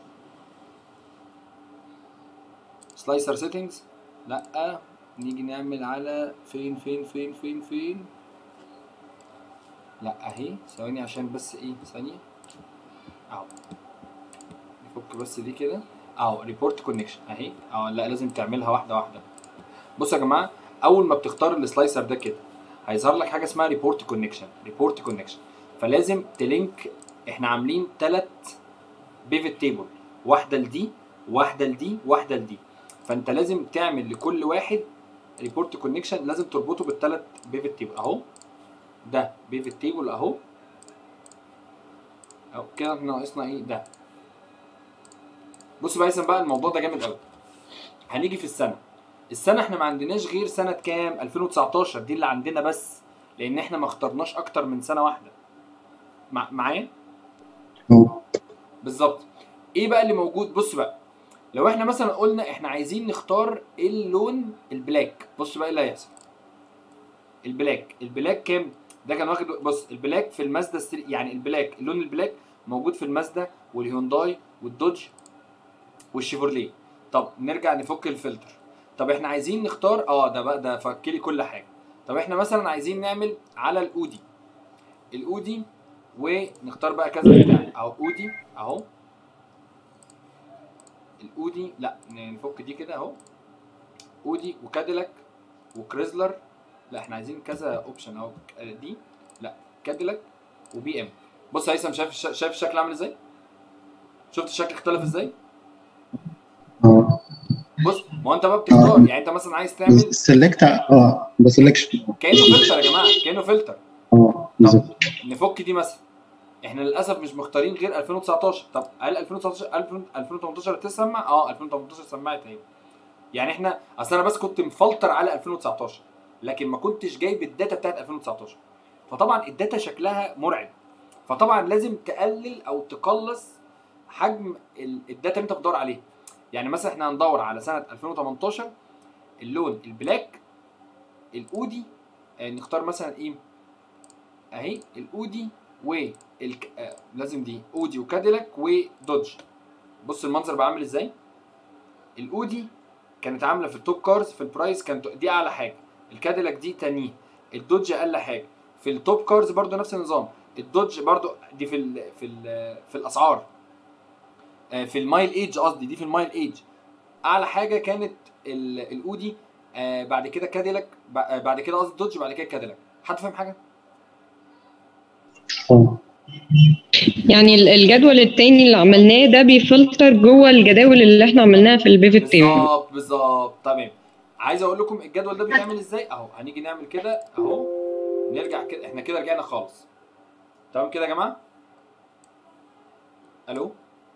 سلايسر سيتنجز لا نيجي نعمل على فين فين فين فين فين لا اهي ثواني عشان بس ايه ثانيه اهو نفك بس دي كده اهو ريبورت كونكشن اهي اهو لا لازم تعملها واحده واحده بصوا يا جماعه اول ما بتختار السلايسر ده كده هيظهر لك حاجه اسمها ريبورت كونكشن ريبورت كونكشن فلازم تلينك احنا عاملين ثلاث بيفت تيبل واحده لدي واحده لدي واحده لدي فانت لازم تعمل لكل واحد ريبورت كونكشن لازم تربطه بالثلاث بيفت تيبل اهو ده بيفت تيبل اهو اهو كده احنا ناقصنا ايه ده بص بقى يا بقى الموضوع ده جامد قوي هنيجي في السنه السنه احنا ما عندناش غير سنه كام 2019 دي اللي عندنا بس لان احنا ما اخترناش اكتر من سنه واحده مع... معايا أهو. بالظبط ايه بقى اللي موجود بص بقى لو احنا مثلا قلنا احنا عايزين نختار اللون البلاك بص بقى ايه اللي هيحصل البلاك البلاك كام ده كان واخد بص البلاك في المازدا ستري... يعني البلاك اللون البلاك موجود في المازدا والهيونداي والدوج والشيفورليه طب نرجع نفك الفلتر طب احنا عايزين نختار اه ده بقى ده فك لي كل حاجه طب احنا مثلا عايزين نعمل على الاودي الاودي ونختار بقى كذا بتاع اهو اودي اهو الاودي لا نفك دي كده اهو اودي وكاديلاك وكريزلر لا احنا عايزين كذا اوبشن اهو دي لا كاديلاك وبي ام بص يا هيثم شايف الش- شايف الشكل عامل ازاي؟ شفت الشكل اختلف ازاي؟ اه بص ما هو انت بقى بتختار يعني انت مثلا عايز تعمل السلكت اه بسلكشن كانه فلتر يا جماعه كانه فلتر اه بالظبط نفك دي مثلا احنا للاسف مش مختارين غير 2019 طب هل 2019 2000 2018 تسمع اه 2018 سمعت اهي يعني احنا اصل انا بس كنت مفلتر على 2019 لكن ما كنتش جايب الداتا بتاعت 2019 فطبعا الداتا شكلها مرعب فطبعا لازم تقلل او تقلص حجم ال- الداتا اللي انت بتدور عليها يعني مثلا احنا هندور على سنه 2018 اللون البلاك الاودي آه، نختار مثلا ايه اهي الاودي و الك... آه لازم دي اودي وكاديلاك ودوج بص المنظر بقى عامل ازاي الاودي كانت عامله في التوب كارز في البرايس كانت دي اعلى حاجه الكاديلاك دي تانيه الدوج اقل حاجه في التوب كارز برضو نفس النظام الدوج برضو دي في ال في ال في الاسعار آه، في المايل ايج قصدي دي في المايل ايج اعلى حاجه كانت ال- الاودي آه، بعد كده كاديلاك ب- آه، بعد كده قصدي دوج بعد كده كاديلاك حد فاهم حاجه اه يعني ال- الجدول التاني اللي عملناه ده بيفلتر جوه الجداول اللي احنا عملناها في البيفت تيبل بالظبط بالظبط تمام عايز اقول لكم الجدول ده بيتعمل ازاي اهو هنيجي نعمل كده اهو نرجع كده احنا كده رجعنا خالص تمام كده يا جماعه الو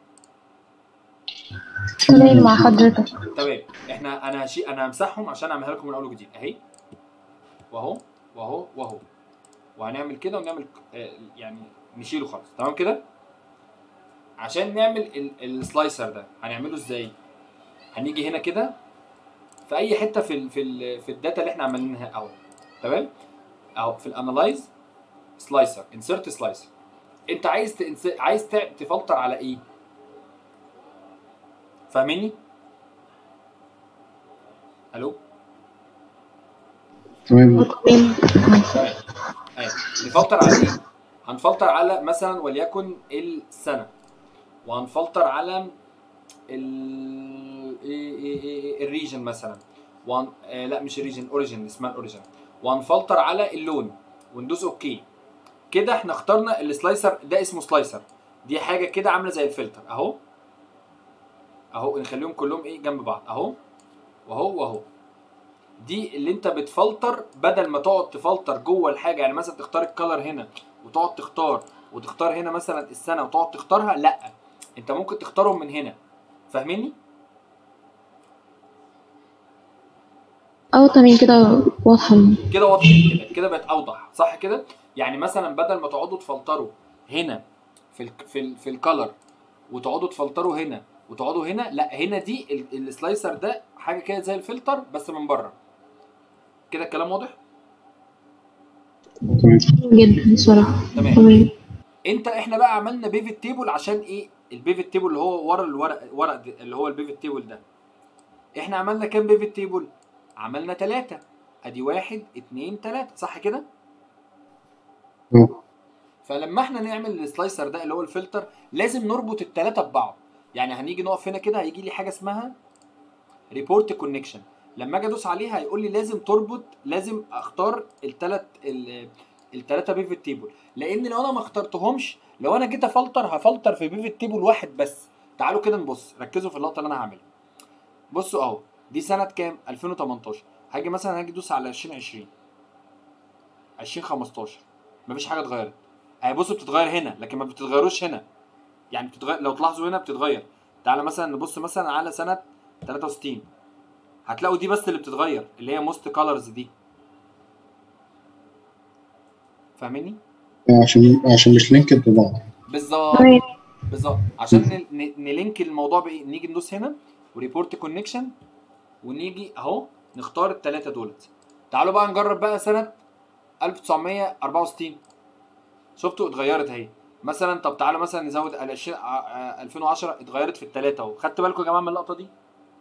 تمام مع حضرتك تمام احنا انا هشي انا همسحهم عشان اعملها لكم من اول وجديد اهي واهو واهو واهو وهنعمل كده ونعمل آه، يعني نشيله خالص تمام كده عشان نعمل ال- السلايسر ده هنعمله ازاي هنيجي هنا كده في اي حته في ال في ال في الداتا اللي احنا عملناها اهو تمام اهو في الانالايز سلايسر انسرت سلايسر انت عايز تنس... عايز تع- تفلتر على ايه فاهميني الو تمام تمام تمام أيوة. نفلتر على ايه؟ هنفلتر على مثلا وليكن السنة وهنفلتر على ال ايه ايه ايه إيه الريجن مثلا وهن... آه لا مش الريجن اوريجن اسمها الاوريجن وهنفلتر على اللون وندوس اوكي كده احنا اخترنا السلايسر ده اسمه سلايسر دي حاجه كده عامله زي الفلتر اهو اهو نخليهم كلهم ايه جنب بعض اهو واهو واهو دي اللي انت بتفلتر بدل ما تقعد تفلتر جوه الحاجه يعني مثلا تختار الكلر هنا وتقعد تختار وتختار هنا مثلا السنه وتقعد تختارها لا انت ممكن تختارهم من هنا فاهميني اه تمام كده واضحة كده واضح كده كده بقت اوضح صح كده يعني مثلا بدل ما تقعدوا تفلتروا هنا في ال في ال في الكلر وتقعدوا تفلتروا هنا وتقعدوا هنا لا هنا دي ال- السلايسر ده حاجه كده زي الفلتر بس من بره كده الكلام واضح تمام جدا بصراحة تمام تمام انت احنا بقى عملنا بيفت تيبل عشان ايه البيفت تيبل اللي هو ورا الورق ورق ده اللي هو البيفت تيبل ده احنا عملنا كام بيفت تيبل عملنا ثلاثة ادي واحد اتنين تلاتة صح كده اه فلما احنا نعمل السلايسر ده اللي هو الفلتر لازم نربط الثلاثه ببعض يعني هنيجي نقف هنا كده هيجي لي حاجه اسمها ريبورت كونكشن لما اجي ادوس عليها هيقول لي لازم تربط لازم اختار الثلاث الثلاثه بيفت تيبل لان لو انا ما اخترتهمش لو انا جيت افلتر هفلتر في بيفت تيبل واحد بس تعالوا كده نبص ركزوا في اللقطه اللي انا هعملها بصوا اهو دي سنه كام 2018 هاجي مثلا هاجي ادوس على 2020 2015 مفيش حاجه اتغيرت اهي بصوا بتتغير هنا لكن ما بتتغيروش هنا يعني بتتغير لو تلاحظوا هنا بتتغير تعالى مثلا نبص مثلا على سنه 63 هتلاقوا دي بس اللي بتتغير اللي هي موست كولرز دي فاهميني عشان عشان مش لينكد ببعض بالظبط تمام بالظبط عشان ن- ن- نلينك الموضوع بايه نيجي ندوس هنا وريبورت كونكشن ونيجي اهو نختار الثلاثه دولت تعالوا بقى نجرب بقى سنه 1964 شفتوا اتغيرت اهي مثلا طب تعالوا مثلا نزود ال 20 ع- ع- 2010 اتغيرت في الثلاثه اهو خدتوا بالكم يا جماعه من اللقطه دي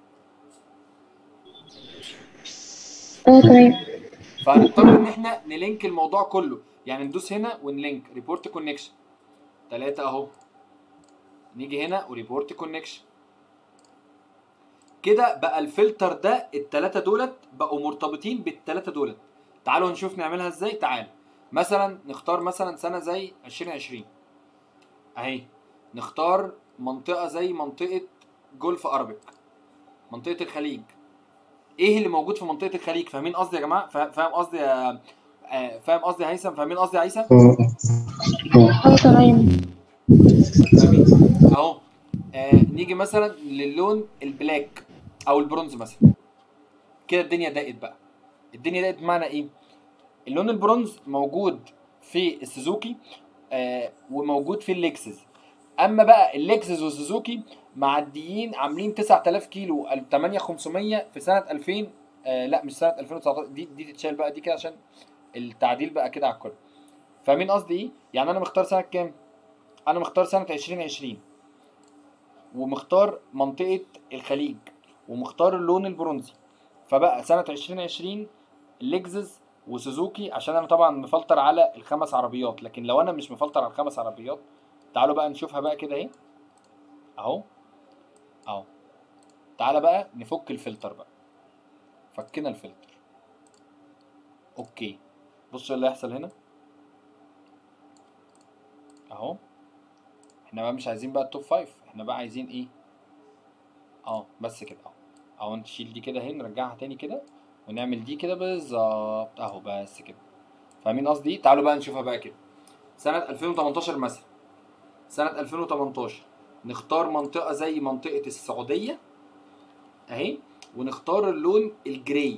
اه تمام فهنضطر ان احنا نلينك الموضوع كله يعني ندوس هنا ونلينك ريبورت كونكشن ثلاثة اهو نيجي هنا وريبورت كونكشن كده بقى الفلتر ده التلاتة دولت بقوا مرتبطين بالتلاتة دولت تعالوا نشوف نعملها ازاي تعال مثلا نختار مثلا سنة زي 2020 اهي نختار منطقة زي منطقة جولف اربك منطقة الخليج ايه اللي موجود في منطقة الخليج فاهمين قصدي يا جماعة فا- فاهم قصدي يا آه، فاهم قصدي يا هيثم فاهمين قصدي يا عيسى اه اه اه تمام فاهمين اهو آه نيجي مثلا للون البلاك او البرونز مثلا كده الدنيا ضاقت بقى الدنيا ضاقت بمعنى ايه اللون البرونز موجود في السوزوكي آه وموجود في الليكسس اما بقى الليكسس والسوزوكي معديين عاملين 9000 كيلو 8500 في سنه 2000 آه لا مش سنه 2019 دي دي تتشال بقى دي كده عشان التعديل بقى كده على الكل فاهمين قصدي ايه يعني انا مختار سنه كام انا مختار سنه 2020 ومختار منطقه الخليج ومختار اللون البرونزي فبقى سنه 2020 ليكزس وسوزوكي عشان انا طبعا مفلتر على الخمس عربيات لكن لو انا مش مفلتر على الخمس عربيات تعالوا بقى نشوفها بقى كده اهي اهو اهو تعالى بقى نفك الفلتر بقى فكنا الفلتر اوكي بص اللي هيحصل هنا اهو احنا بقى مش عايزين بقى التوب فايف احنا بقى عايزين ايه اه بس كده اهو اهو نشيل دي كده اهي نرجعها تاني كده ونعمل دي كده بالظبط اهو بس كده فاهمين قصدي تعالوا بقى نشوفها بقى كده سنة 2018 مثلا سنة 2018 نختار منطقة زي منطقة السعودية اهي ونختار اللون الجراي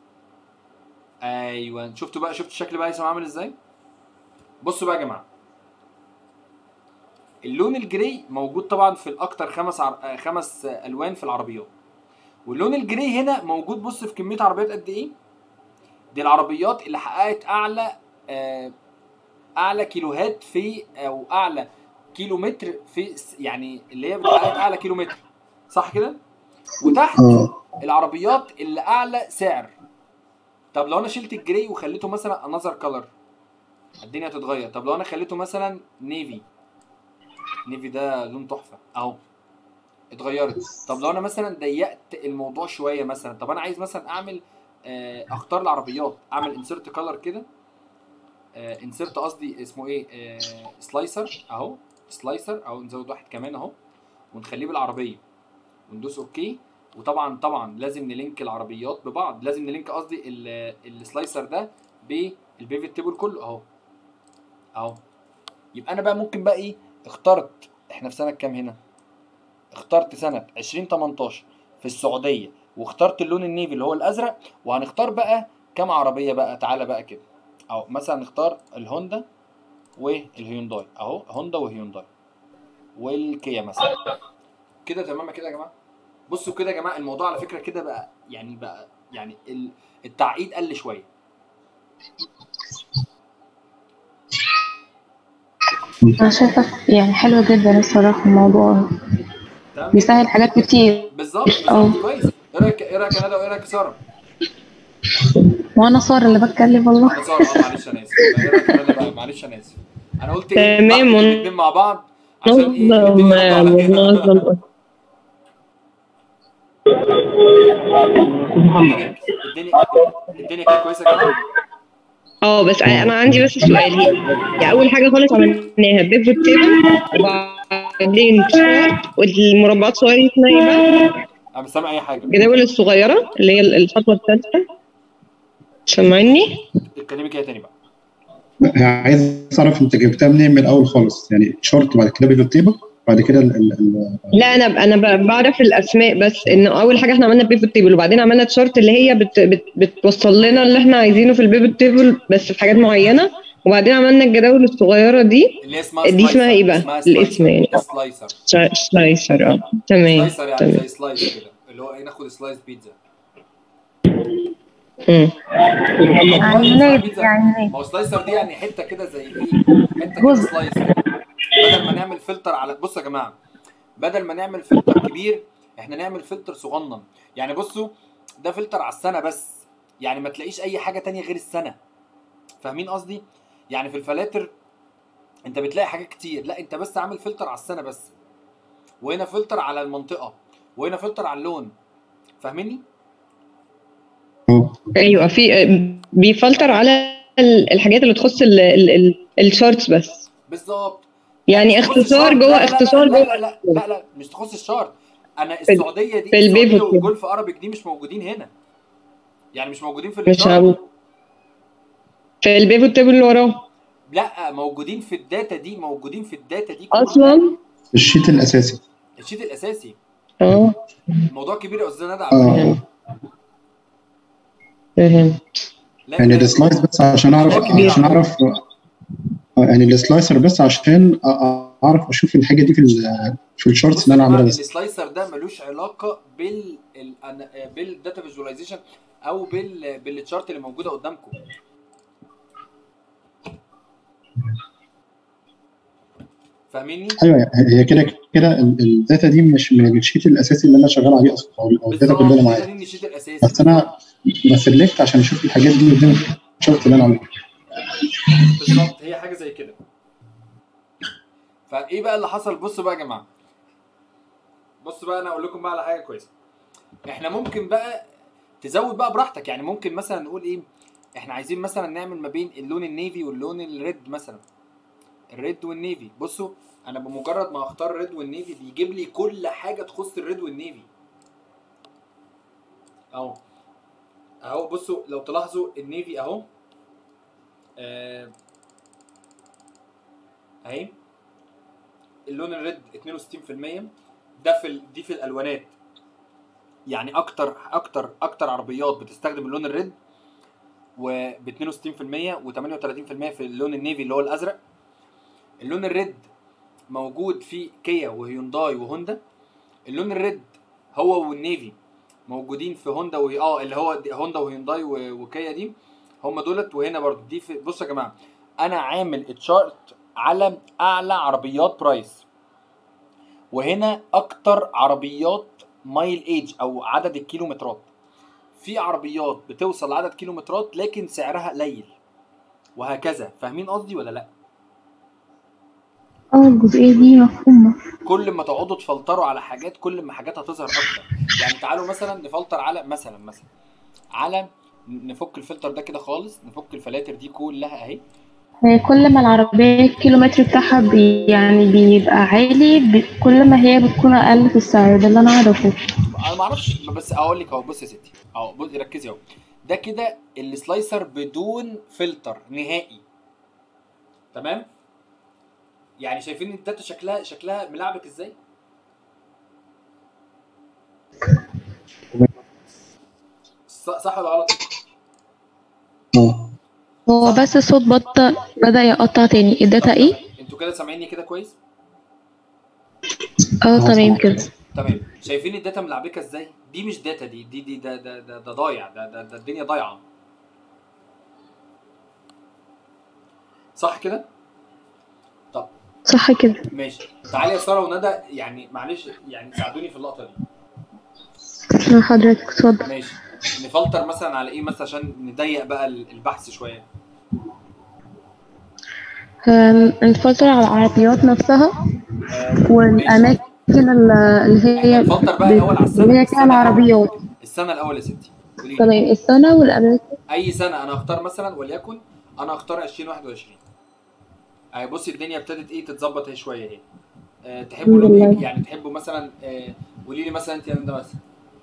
ايوه شفتوا بقى شفتوا الشكل بقى هيثم عامل ازاي بصوا بقى يا جماعه اللون الجراي موجود طبعا في الاكتر خمس عر... آه، خمس آه، الوان في العربيات واللون الجراي هنا موجود بص في كميه عربيات قد ايه دي العربيات اللي حققت اعلى آه، اعلى كيلوهات في او اعلى كيلومتر في س- يعني اللي هي بتحقق اعلى كيلومتر صح كده وتحت اه العربيات اللي اعلى سعر طب لو انا شلت الجراي وخليته مثلا انذر كلر الدنيا هتتغير طب لو انا خليته مثلا نيفي نيفي ده لون تحفه اهو اتغيرت طب لو انا مثلا ضيقت الموضوع شويه مثلا طب انا عايز مثلا اعمل آه، اختار العربيات اعمل انسرت كلر كده انسرت قصدي اسمه ايه سلايسر اهو سلايسر اهو نزود واحد كمان اهو ونخليه بالعربيه وندوس اوكي وطبعا طبعا لازم نلينك العربيات ببعض لازم نلينك قصدي ال- السلايسر ده بالبيفت تيبل كله اهو اهو يبقى انا بقى ممكن بقى ايه اخترت احنا في سنه كام هنا اخترت سنه 2018 في السعوديه واخترت اللون النيفي اللي هو الازرق وهنختار بقى كام عربيه بقى تعالى بقى كده اهو مثلا نختار الهوندا والهيونداي اهو هوندا وهيونداي والكيا مثلا كده تمام كده يا جماعه بصوا كده يا جماعه الموضوع على فكره كده بقى يعني بقى يعني ال- التعقيد قل شويه انا شايفه يعني حلوه جدا الصراحه الموضوع تمام بيسهل حاجات كتير بالظبط بالظبط اه. كويس ايه رايك ايه رايك يا ندى وايه رايك يا ساره؟ وانا ساره اللي بتكلم والله يا ساره اه معلش انا اسف ايه رايك يا ندى بقى معلش انا اسف انا قلت ايه تمام، نحط ون- الاثنين مع بعض عشان ايه نظم الاتنين يردوا على كده. نظم الدنيا الدنيا كانت كويسه يا جماعه اه بس انا عندي بس سؤال هي يعني اول حاجه خالص عملناها بيفوت تيبل وبعدين شارت والمربعات صغيره اسمها ايه بقى؟ انا مش سامع اي حاجه الجداول الصغيره اللي هي الخطوه الثالثه سامعني؟ اتكلمي كده تاني بقى عايز اعرف انت جبتها منين من الاول خالص يعني شورت بعد كده بيفت تيبل بعد كده ال ال ال لا انا انا ب- بعرف الاسماء بس انه اول حاجه احنا عملنا بيفوت تيبل وبعدين عملنا تشارت اللي هي بت بت بتوصل لنا اللي احنا عايزينه في البيفوت تيبل بس في حاجات معينه وبعدين عملنا الجداول الصغيره دي اللي هي اسمها دي اسمها ايه بقى؟ اسمها الاسم يعني. سلايسر سلا- سلايسر اه تمام سلايسر يعني تمام زي سلايس كده اللي هو ايه ناخد سلايس بيتزا مم. يعني اسمها نيت بيتزا. يعني نيت ما هو سلايسر دي يعني حته كده زي ايه حته كده جزء. سلايس كده بدل ما نعمل فلتر على بصوا يا جماعه بدل ما نعمل فلتر كبير احنا نعمل فلتر صغنن يعني بصوا ده فلتر على السنه بس يعني ما تلاقيش اي حاجه تانية غير السنه فاهمين قصدي يعني في الفلاتر انت بتلاقي حاجات كتير لا انت بس عامل فلتر على السنه بس وهنا فلتر على المنطقه وهنا فلتر على اللون فاهميني اه ايوه في بيفلتر على ال- الحاجات اللي تخص ال- ال- ال- الشارتس بس بالظبط يعني مش تخص اختصار الشارت. جوه لا لا لا اختصار لا جوه لا لا, لا, لا مش تخص الشارت انا في ال- السعوديه دي في السعوديه البيفوت كده. وجولف ارابيك دي مش موجودين هنا يعني مش موجودين في مش الشارت هقول في البيفوت تيبل اللي وراه لا موجودين في الداتا دي موجودين في الداتا دي كلها. اصلا الشيت الاساسي الشيت الاساسي اه الموضوع كبير يا استاذ ندى على فكرة. اه فهمت لا يعني لا السلايس بس عشان اعرف لكن عشان اعرف آه، يعني السلايسر بس عشان أ- أ- اعرف اشوف الحاجه دي في ال- في الشورتس بص اللي يا انا جماعه عاملها بس السلايسر ده ملوش علاقه بال ال- بالداتا فيجواليزيشن او بال بالتشارت اللي موجوده قدامكم فاهميني؟ ايوه هي كده كده ال- الداتا دي مش من الشيت الاساسي اللي انا شغال عليه اصلا او أو الداتا بالظبط كلها اللي ده معايا دي النشيد الاساسي بس انا بسلكت عشان اشوف الحاجات دي قدام الشورت اللي انا عامله بالظبط هي حاجه زي كده فايه بقى اللي حصل بصوا بقى يا جماعه بصوا بقى انا اقول لكم بقى على حاجه كويسه احنا ممكن بقى تزود بقى براحتك يعني ممكن مثلا نقول ايه احنا عايزين مثلا نعمل ما بين اللون النيفي واللون الريد مثلا الريد والنيفي بصوا انا بمجرد ما اختار الريد والنيفي بيجيب لي كل حاجه تخص الريد والنيفي اهو اهو بصوا لو تلاحظوا النيفي اهو آه، اهي اللون الريد 62% ده في ال- دي في الالوانات يعني اكتر اكتر اكتر عربيات بتستخدم اللون الريد وب 62% و38% في اللون النيفي اللي هو الازرق اللون الريد موجود في كيا وهيونداي وهوندا اللون الريد هو والنيفي موجودين في هوندا و اه اللي هو دي- هوندا وهيونداي و- وكيا دي هم دولت وهنا برضو دي في بصوا يا جماعه انا عامل تشارت على اعلى عربيات برايس وهنا اكتر عربيات مايل ايج او عدد الكيلومترات في عربيات بتوصل لعدد كيلومترات لكن سعرها قليل وهكذا فاهمين قصدي ولا لا اه الجزئية دي مفهومة كل ما تقعدوا تفلتروا على حاجات كل ما حاجات هتظهر اكتر يعني تعالوا مثلا نفلتر على مثلا مثلا على نفك الفلتر ده كده خالص نفك الفلاتر دي كلها اهي هي كل ما العربية الكيلومتر بتاعها بي يعني بيبقى عالي ب- كل ما هي بتكون أقل في السعر ده اللي أنا أعرفه انا ما اعرفش بس اقول لك اهو بص يا ستي اهو بص ركزي اهو ده كده السلايسر بدون فلتر نهائي تمام يعني شايفين الداتا شكلها شكلها ملعبك ازاي ص- صح ولا غلط اه هو بس الصوت بطل بدأ يقطع تاني الداتا ايه؟ انتوا كده سامعيني كده كويس اه تمام كده تمام شايفين الداتا ملعبكه ازاي دي مش داتا دي دي دي ده ده ده, ده ضايع ده, ده, ده الدنيا ضايعه صح كده طب صح كده ماشي تعالي يا ساره وندى يعني معلش يعني ساعدوني في اللقطه دي آه، حضرتك اتفضل ماشي نفلتر مثلا على ايه مثلا عشان نضيق بقى البحث شويه آم، نفلتر على العربيات نفسها آه، ماشي. والأماكن ال- اللي هي نفلتر بقى الاول على السنه اللي هي فيها السنة العربيات الأول. السنه الاول يا ستي قولي لي. تمام السنة والأماكن اي سنه انا اختار مثلا وليكن انا اختار 2021 اهي بصي الدنيا ابتدت ايه تتظبط اهي شويه اهي أه تحبوا الحمد لون لله. ايه يعني تحبوا مثلا آه، قولي لي مثلا انت يا ندى مثلا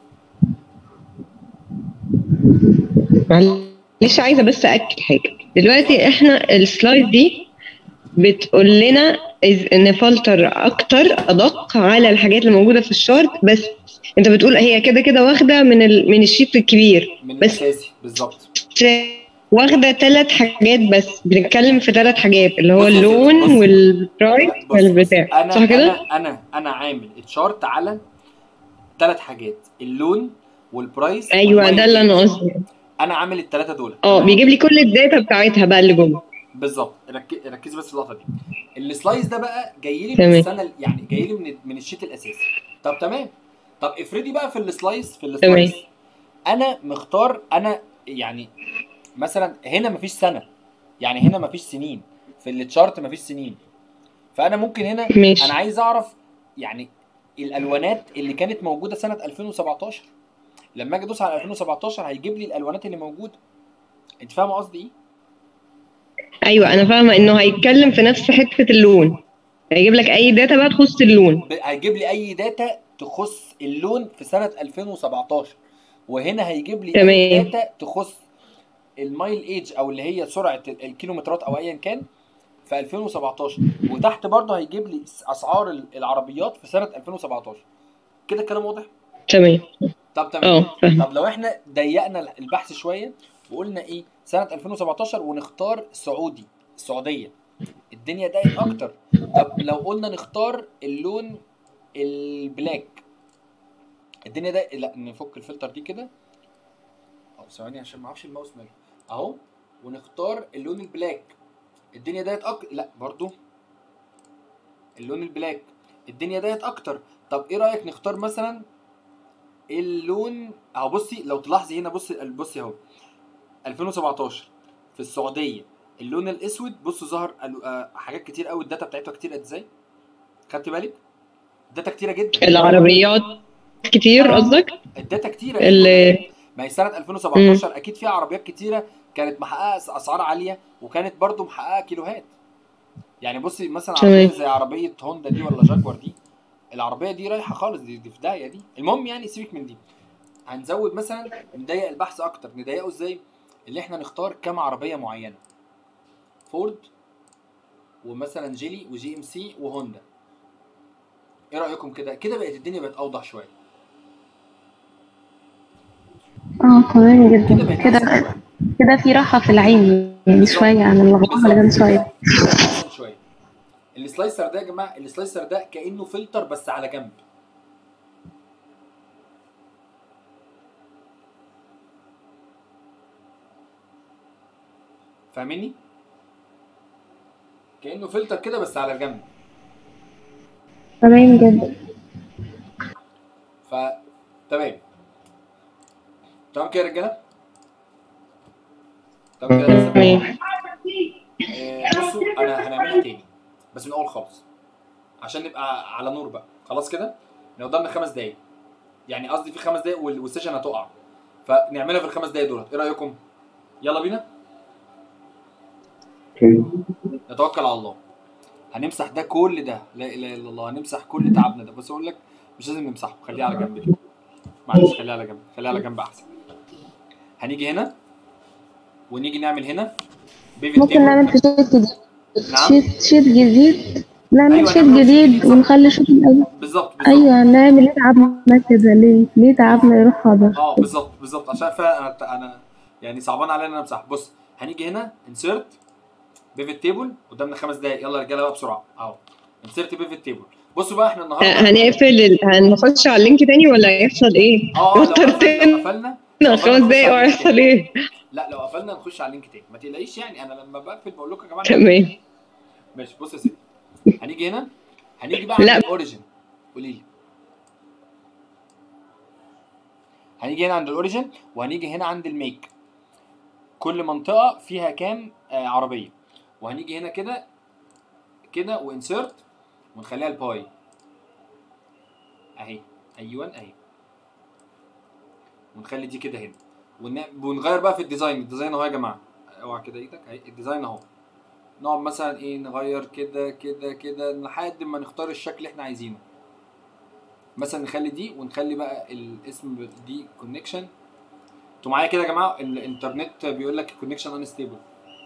معلش عايزه بس اكد حاجه دلوقتي احنا السلايد دي بتقول لنا إز- نفلتر اكتر ادق على الحاجات اللي موجوده في الشارت بس انت بتقول هي كده كده واخده من ال... من الشيت الكبير من بس- الاساسي بالظبط واخده ثلاث حاجات بس بنتكلم في ثلاث حاجات اللي هو بص يا ستي، اللون بص. والبرايس بص- بص، والبتاع انا صح كده؟ انا انا انا عامل تشارت على ثلاث حاجات اللون والبرايس ايوه والمايل ده اللي انا ايج. قصدي انا عامل الثلاثه دول اه بيجيب لي كل الداتا بتاعتها بقى اللي جوه بالظبط رك- ركزي بس في اللقطه دي السلايس ده بقى جاي لي من تمام. السنه ال- يعني جاي لي من من الشيت الاساسي طب تمام طب افرضي بقى في السلايس في السلايس انا مختار انا يعني مثلا هنا مفيش سنه يعني هنا مفيش سنين في التشارت مفيش سنين فانا ممكن هنا ماشي انا عايز اعرف يعني الالوانات اللي كانت موجوده سنه 2017 لما اجي ادوس على 2017 هيجيب لي الالوانات اللي موجوده انت فاهمه قصدي ايه ايوه انا فاهمه انه هيتكلم في نفس حته اللون هيجيب لك اي داتا بقى تخص اللون ب- هيجيب لي اي داتا تخص اللون في سنه 2017 وهنا هيجيب لي اي تمام. داتا تخص المايل ايج او اللي هي سرعه ال- الكيلومترات او ايا كان في 2017 وتحت برضه هيجيب لي س- اسعار ال- العربيات في سنه 2017 كده الكلام واضح تمام طب تمام اه فاهم طب لو احنا ضيقنا البحث شويه وقلنا ايه سنه 2017 ونختار سعودي السعوديه الدنيا ضاقت اكتر طب لو قلنا نختار اللون البلاك الدنيا ده لا نفك الفلتر دي كده او ثواني عشان ما اعرفش الماوس ماله اهو ونختار اللون البلاك الدنيا ديت اكتر لا برضو اللون البلاك الدنيا ديت اكتر طب ايه رايك نختار مثلا اللون اهو بصي لو تلاحظي هنا بصي بصي اهو 2017 في السعوديه اللون الاسود بصوا ظهر ال- آه، حاجات كتير قوي الداتا بتاعتها كتير قد ازاي خدت بالك داتا كتيره جدا العربيات كتير قصدك الداتا كتيره اللي ما هي سنه 2017 اكيد فيها عربيات كتيره كانت محققه أس- اسعار عاليه وكانت برضو محققه كيلوهات يعني بصي مثلا تمام. عربيه زي عربيه هوندا دي ولا جاكوار دي العربيه دي رايحه خالص دي, دي في داهيه دي المهم يعني سيبك من دي هنزود مثلا نضيق البحث اكتر نضيقه ازاي اللي احنا نختار كام عربيه معينه فورد ومثلا جيلي وجي ام سي وهوندا ايه رايكم كده كده بقت الدنيا بقت اوضح شويه اه تمام كده جدا بقت كده احسن شويه كده في راحة في العين يعني شوية عن اللخبطة اللي كان شوية كده بقت احسن شويه السلايسر ده يا جماعه السلايسر ده كانه فلتر بس على جنب فاهميني كانه فلتر كده بس على جنب تمام جدا ف تمام تمام كده يا رجاله تمام كده يا لسه؟ تمام آه، بصوا انا هنعملها تاني بس من الاول خالص عشان نبقى على نور بقى خلاص كده احنا قدامنا خمس دقايق يعني قصدي في خمس دقايق وال- والسيشن هتقع فنعملها في الخمس دقايق دولت ايه رايكم يلا بينا نتوكل على الله هنمسح ده كل ده لا اله الا الله هنمسح كل تعبنا ده بس اقول لك مش لازم نمسحه خليه على جنب كده معلش خليه على جنب خليه على جنب احسن هنيجي هنا ونيجي نعمل هنا بيفت ممكن نعمل في شيت جديد نعم. شيت شيت جديد نعمل أيوة، شيت نعمل شيت جديد جديد، صح. ونخلي شيت الأول بالظبط بالظبط أيوة نعمل ليه تعبنا كده ليه ليه تعبنا يروح هذا اه بالظبط بالظبط عشان فعلا انا انا يعني صعبان عليا ان انا امسح بص هنيجي هنا انسيرت بيفت تيبل قدامنا خمس دقايق يلا يا رجاله بقى بسرعه اهو انسيرت بيفت تيبل بصوا بقى احنا النهارده هنقفل ال... هنخش على اللينك تاني ولا هيحصل ايه؟ اه لو وترتين قفلنا لو قفلنا خمس دقايق وهيحصل ايه؟ لا لو قفلنا نخش على اللينك تاني ما تقلقيش يعني انا لما بقفل بقول لكم يا جماعه تمام ماشي بص يا ستي هنيجي هنا هنيجي بقى عند لا. الاوريجن قولي لي هنيجي هنا عند الاوريجن وهنيجي هنا عند الميك كل منطقه فيها كام آه عربيه وهنيجي هنا كده كده وانسيرت ونخليها الباي اهي ايوه اهي ونخلي دي كده هنا ون- ونغير بقى في الديزاين الديزاين اهو يا جماعه اوعى كده ايدك اهي الديزاين اهو نقعد مثلا ايه نغير كده كده كده لحد ما نختار الشكل اللي احنا عايزينه مثلا نخلي دي ونخلي بقى الاسم دي كونكشن انتوا معايا كده يا جماعه الانترنت بيقول لك كونكشن انستيبل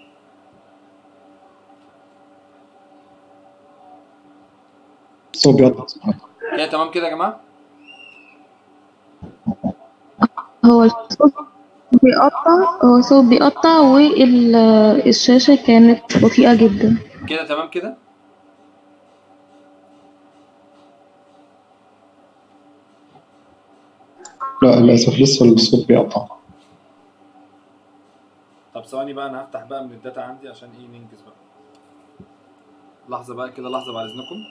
الصوت بيقطع كده تمام كده يا جماعه هو الصوت بيقطع هو الصوت بيقطع والشاشة كانت بطيئة جدا كده تمام كده لا للاسف لسه الصوت بيقطع طب ثواني بقى انا هفتح بقى من الداتا عندي عشان ايه ننجز بقى لحظه بقى كده لحظه بعد اذنكم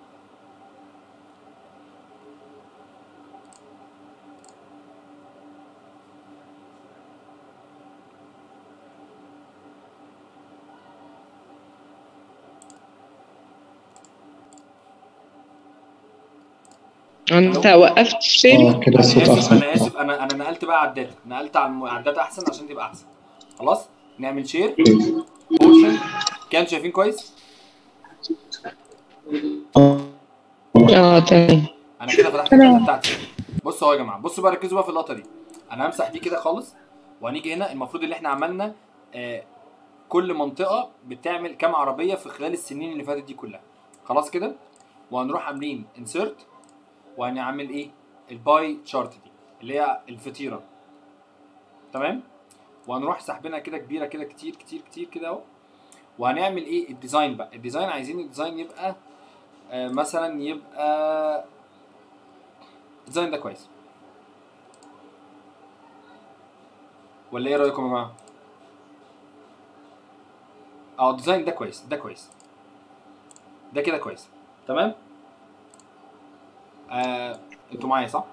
انت وقفت شيري اه كده انا الصوت اسف احسن انا اسف انا انا نقلت بقى على الداتا نقلت على الم- على الداتا احسن عشان تبقى احسن خلاص نعمل شير بورشن كان شايفين كويس اه تمام انا كده فتحت تمام. الداتا بتاعتي بصوا اهو يا جماعه بصوا بقى ركزوا بقى في اللقطه دي انا همسح دي كده خالص وهنيجي هنا المفروض اللي احنا عملنا آه كل منطقه بتعمل كام عربيه في خلال السنين اللي فاتت دي كلها خلاص كده وهنروح عاملين انسيرت وهنعمل ايه الباي تشارت دي اللي هي الفطيره تمام وهنروح ساحبينها كده كبيره كده كتير كتير كتير كده اهو وهنعمل ايه الديزاين بقى الديزاين عايزين الديزاين يبقى آه مثلا يبقى الديزاين ده كويس ولا ايه رايكم يا جماعه اه الديزاين ده كويس ده كويس ده كده كويس تمام آه انتوا معايا صح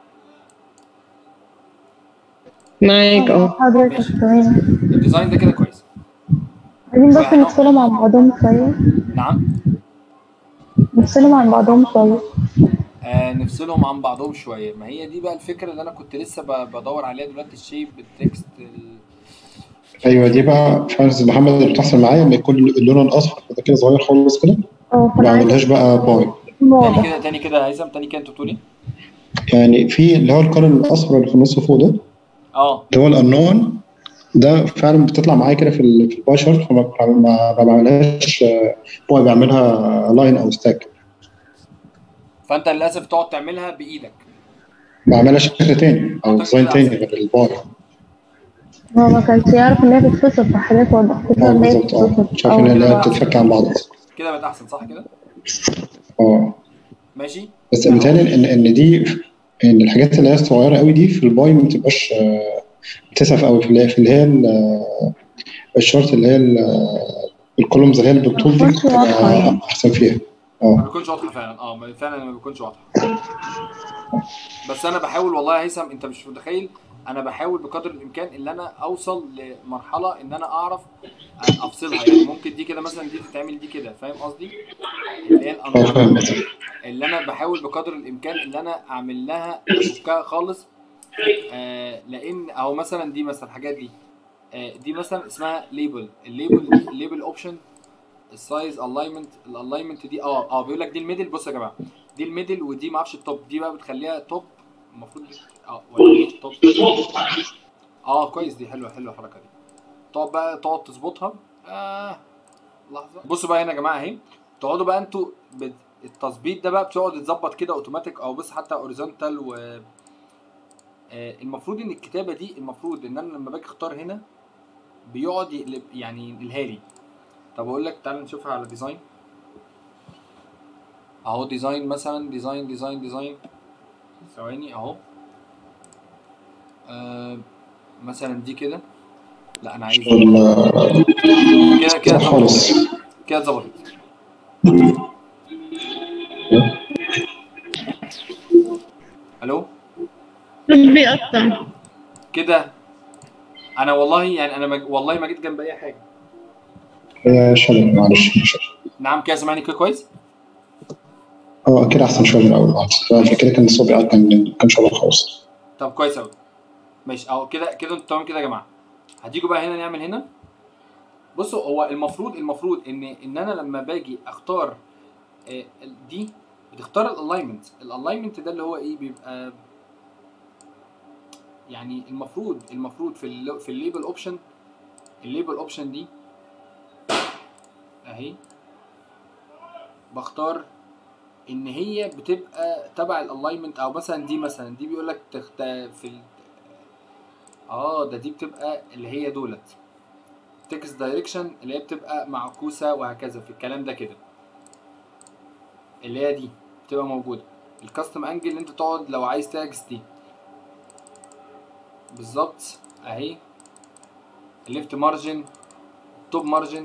معاك اه حضرتك ماشي. تمام الديزاين ده كده كويس عايزين بس نفصلهم عن بعضهم شوية نعم نفصلهم عن بعضهم شوية آه نفصلهم عن بعضهم شويه ما هي دي بقى الفكره اللي انا كنت لسه ب- بدور عليها دلوقتي الشيب التكست ال... ايوه دي بقى فارس محمد اللي بتحصل معايا لما يكون اللون الاصفر كده كده صغير خالص كده اه ما فأنا عايزة اعملهاش بقى باي يكون تاني واضح كده تاني كده يا هيثم تاني كده انت بتقول ايه؟ يعني في اللي هو القلم الاصفر اللي في النص فوق ده اه اللي هو الانون ده فعلا بتطلع معايا كده في ال- في الباي شارت فما ما- ما بعملهاش آه، باي بعملها لاين او ستاك فانت للاسف تقعد تعملها بايدك بعملها شكل تاني او ديزاين تاني غير الباي هو ما كانش يعرف ان هي تتفصل فحضرتك وضحت له اه ان هي بالظبط اه تتفصل مش عارف ان أو- هي بتتفك عن بعض اصلا كده بقت احسن صح كده؟ اه ماشي؟ بس مثال ان ان دي ان الحاجات اللي هي الصغيره قوي دي في الباي ما بتبقاش آه، بتسعف قوي في اللي هي في اللي هي ال- الشارت اللي هي ال- الكولومز اللي هي اللي بالطول دي ما بتكونش واضحة بتبقى يعني. احسن فيها ما اه بيكونش واضحه فعلا اه ما- فعلا ما بيكونش واضحه بس انا بحاول والله يا هيثم انت مش متخيل انا بحاول بقدر الامكان ان انا اوصل لمرحله ان انا اعرف افصلها يعني ممكن دي كده مثلا دي تتعمل دي كده فاهم قصدي؟ اللي هي اه فاهم الأنظمة. اللي انا بحاول بقدر الامكان ان انا اعمل لها افكها خالص آه لان اهو مثلا دي مثلا الحاجات دي آه دي مثلا اسمها ليبل الليبل دي الليبل اوبشن السايز الاينمنت الالاينمنت دي اه اه بيقول لك دي الميدل بص يا جماعه دي الميدل ودي ما اعرفش التوب دي بقى بتخليها توب المفروض دي اه ولا ايه توب اه كويس دي حلوه حلوه الحركه دي تقعد بقى تقعد تظبطها آه لحظه بصوا بقى هنا يا جماعه اهي تقعدوا بقى انتوا بت... التظبيط ده بقى بتقعد يتظبط كده اوتوماتيك او بص حتى اوريزونتال و آه المفروض ان الكتابه دي المفروض ان انا لما باجي اختار هنا بيقعد يقلب يعني ينقلها لي طب اقول لك تعال نشوفها على ديزاين اهو ديزاين مثلا ديزاين ديزاين ديزاين ثواني اهو آه مثلا دي كده لا انا عايز ال- كده كده ظبطت. خالص كده ظبطت الو مش بيقطع كده انا والله يعني انا مج... والله ما جيت جنب اي حاجه هي شغل معلش مش- نعم كده سامعني كده كويس اه كده احسن شويه من الاول اه عشان كده كان الصوت بيقعد كان كان شغال خالص طب كويس قوي ماشي اهو كده كده انتوا تمام كده يا جماعه هتيجوا بقى هنا نعمل هنا بصوا هو المفروض المفروض ان ان انا لما باجي اختار آه، دي بتختار الالاينمنت الالاينمنت ده اللي هو ايه بيبقى يعني المفروض المفروض في ال في الليبل اوبشن الليبل اوبشن دي اهي بختار ان هي بتبقى تبع الالاينمنت او مثلا دي مثلا دي بيقول لك تخت في ال... اه ده دي بتبقى اللي هي دولت تكست دايركشن اللي هي بتبقى معكوسه وهكذا في الكلام ده كده اللي هي دي بتبقى موجوده الكاستم انجل اللي انت تقعد لو عايز تعكس دي بالظبط اهي الليفت مارجن توب مارجن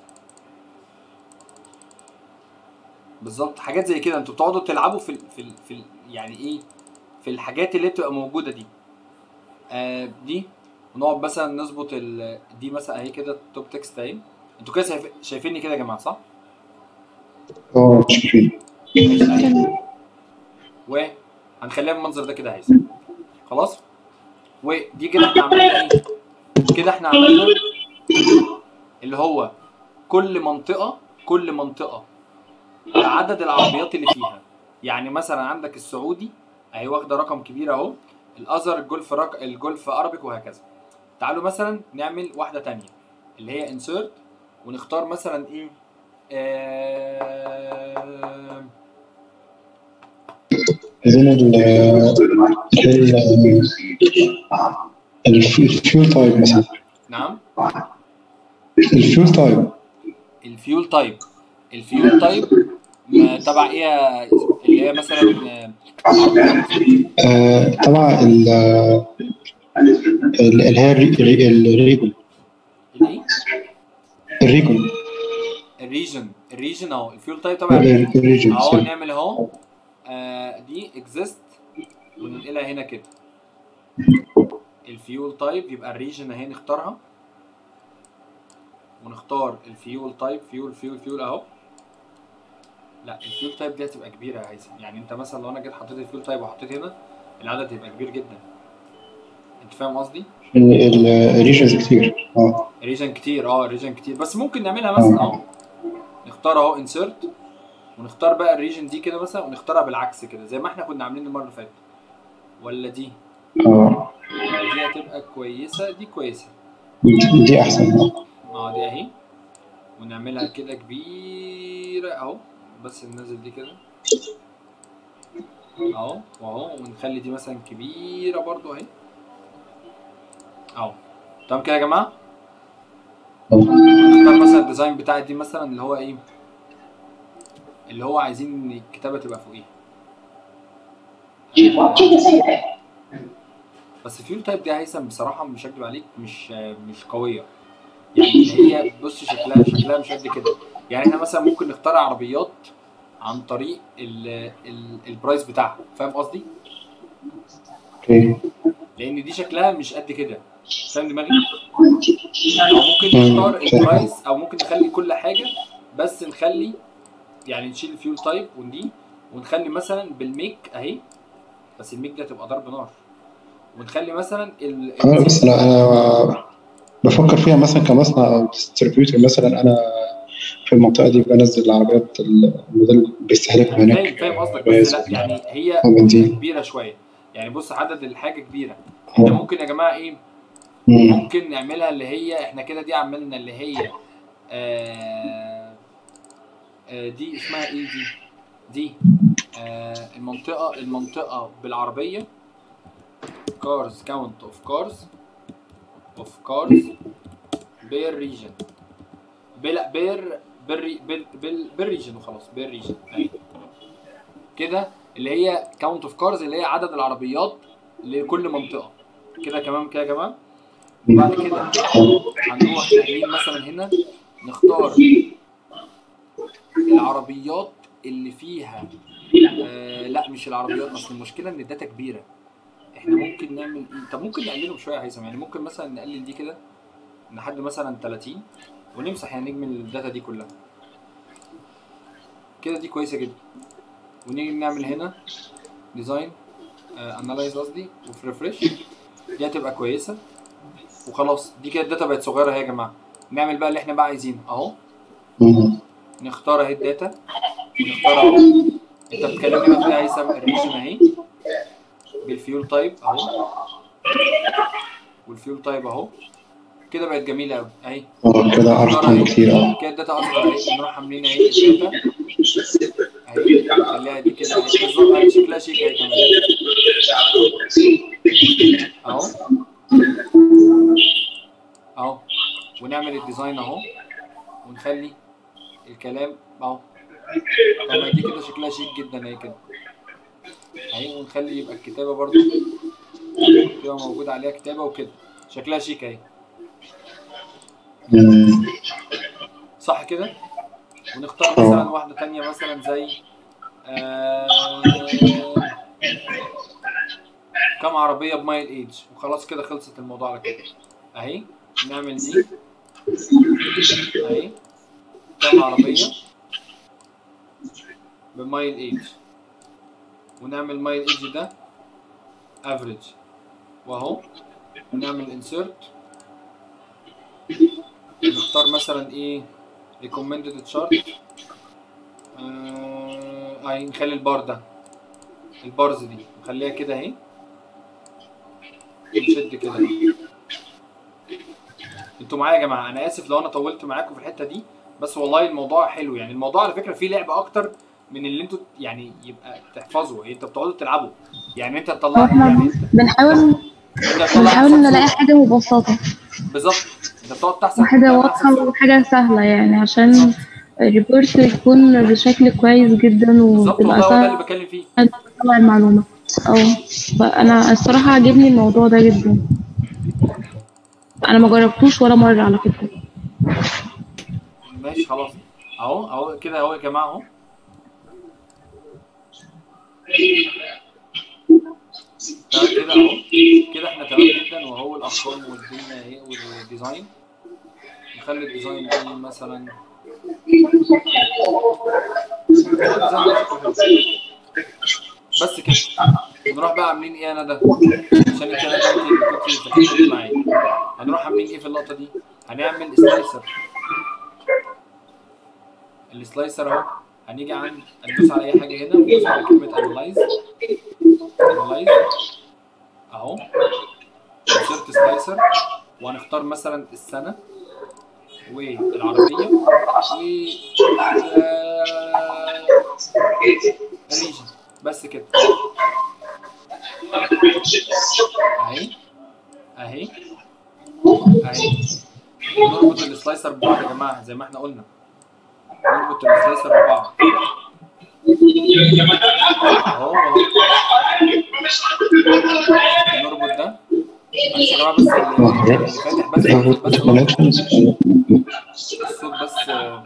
بالظبط حاجات زي كده انتوا بتقعدوا تلعبوا في ال في ال في ال يعني ايه في الحاجات اللي بتبقى موجوده دي آه دي ونقعد مثلا نظبط ال دي مثلا اهي كده توب تكست اهي انتوا كده شايف- شايفيني كده يا جماعه صح؟ اه مش كفايه ماشي اهي وهنخليها بالمنظر ده كده عايز خلاص ودي كده احنا عملنا ايه كده احنا عملنا اللي هو كل منطقه كل منطقه عدد العربيات اللي فيها يعني مثلا عندك السعودي اهي واخده رقم كبير اهو الازهر الجولف رق... الجولف ارابيك وهكذا تعالوا مثلا نعمل واحده تانية اللي هي انسيرت ونختار مثلا ايه آه... عايزين ال ال- الفيول تايب مثلا نعم الفيول تايب الفيول تايب الفيول تايب ما تبع ايه يا- اللي هي مثلا آه، آه، طبعا ال- ال- اللي هي الري- الري- الريجون الايه الريجون الريجن الريجن اهو الفيول تايب تبع الريجن الريجون اهو سوري. نعمل اهو آه دي اكزيست وننقلها هنا كده الفيول تايب يبقى الريجن اهي نختارها ونختار الفيول تايب فيول فيول فيول اهو لا الفيول تايب دي هتبقى كبيره يا هيثم يعني انت مثلا لو انا جيت حطيت الفيول تايب وحطيت هنا العدد هيبقى كبير جدا انت فاهم قصدي؟ الريجنز كتير اه ريجن كتير اه ريجن كتير بس ممكن نعملها مثلا اهو نختار اهو انسرت ونختار بقى الريجن دي كده مثلا ونختارها بالعكس كده زي ما احنا كنا عاملين المره اللي فاتت ولا دي اه دي هتبقى كويسه دي كويسه دي دي احسن اه اه دي اهي ونعملها كده كبيره اهو بس ننزل دي كده اهو واهو ونخلي دي مثلا كبيره برضو اهي اهو تمام كده يا جماعه نختار مثلا الديزاين بتاع دي مثلا اللي هو ايه اللي هو عايزين الكتابه تبقى فوقيه بس فيول تايب دي يا هيثم بصراحه مش هكدب عليك مش مش قويه يعني هي بص شكلها شكلها مش قد كده يعني احنا مثلا ممكن نختار عربيات عن طريق ال ال البرايس بتاعها فاهم قصدي؟ اوكي لان دي شكلها مش قد كده فاهم دماغي؟ او ممكن نختار البرايس او ممكن نخلي كل حاجه بس نخلي يعني نشيل الفيول تايب ودي ونخلي مثلا بالميك اهي بس الميك ده تبقى ضرب نار ونخلي مثلا ال اه بس لا انا بفكر فيها مثلا كمصنع او ديستريبيوتور مثلا انا في المنطقه دي بنزل العربيات الموديل بيستهلكوا فاهم هناك فاهم قصدك بس بس لا يعني هي أو بنزين. كبيره شويه يعني بص عدد الحاجه كبيره احنا ممكن يا جماعه ايه مم. ممكن نعملها اللي هي احنا كده دي عملنا اللي هي آه آه دي اسمها ايه دي دي آه المنطقة المنطقة بالعربية cars count of cars of cars بير ريجن بلا بير بير بير بير بير ريجن وخلاص بير ريجن اهي كده اللي هي count of cars اللي هي عدد العربيات لكل منطقة كده كمان كده كمان وبعد كده هنروح ناقلين مثلا هنا نختار العربيات اللي فيها آه لا مش العربيات اصل المشكله ان الداتا كبيره احنا ممكن نعمل ايه طب ممكن نقللهم شويه يا هيثم يعني ممكن مثلا نقلل دي كده لحد مثلا 30 ونمسح يعني نجم الداتا دي كلها كده دي كويسه جدا ونيجي نعمل هنا ديزاين انالايز قصدي وفي ريفرش دي هتبقى كويسه وخلاص دي كده الداتا بقت صغيره اهي يا جماعه نعمل بقى اللي احنا بقى عايزينه اهو مم. نختار اهي الداتا ونختار اهو انت بتكلمني بقى فيها هيثم الريجن اهي بالفيول تايب اهو والفيول تايب اهو كده بقت جميله قوي اهي اه كده ارقام كتير اه كده الداتا اصغر اهي نروح عاملين اهي الداتا اهي خليها دي كده اهي بالظبط اهي شكلها شيك اهي كمان اهو اهو ونعمل الديزاين اهو ونخلي الكلام اهو طب ما دي كده شكلها شيك جدا اهي كده اهي ونخلي يبقى الكتابه برضو تبقى موجود عليها كتابه وكده شكلها شيك اهي مم. صح كده ونختار مثلا واحده تانية مثلا زي آه... كم عربيه بمايل ايج وخلاص كده خلصت الموضوع على كده اهي نعمل دي اهي كم عربيه بمايل ايج ونعمل مايل ايج ده افريج واهو ونعمل انسيرت نختار مثلا ايه ريكومندد تشارت آه اهي نخلي البار ده البارز دي نخليها كده اهي نشد كده انتوا معايا يا جماعه انا اسف لو انا طولت معاكم في الحته دي بس والله الموضوع حلو يعني الموضوع على فكره فيه لعب اكتر من اللي انتوا يعني يبقى تحفظوا انت بتقعدوا تلعبوا يعني انت تطلع احنا يعني بنحاول انت بتطلع بنحاول أحسن نلاقي صورة. حاجة مبسطة بالظبط انت بتقعد تحسن وحاجة تعمل واضحة أحسن صورة. وحاجة سهلة يعني عشان الريبورت يكون بشكل كويس جدا بالظبط وتبقى والله هو ده اللي سهل بتكلم فيه تطلع المعلومة اه فأنا الصراحة عاجبني الموضوع ده جدا أنا ما جربتوش ولا مرة على فكرة ماشي خلاص اهو اهو كده اهو يا جماعه اهو تمام كده اهو كده احنا تمام جدا وهو الارقام والدنيا اهي والديزاين نخلي الديزاين ايه مثلا بس كده نروح بقى عاملين ايه انا ده عشان انت انا انت اللي كنت بتتكلم معايا هنروح عاملين ايه في اللقطه دي هنعمل سلايسر السلايسر اهو هنيجي عند ندوس على اي حاجه هنا وندوس على كلمه انلايز انلايز اهو انسرت سلايسر وهنختار مثلا السنه والعربيه و الريجن بس كده اهي اهي اهي نربط السلايسر ببعض يا جماعه زي ما احنا قلنا نربط السلايسر ببعض اهو اهو نربط ده معلش يا جماعه بس اللي اللي فاتح بس بس الصوت بس آه،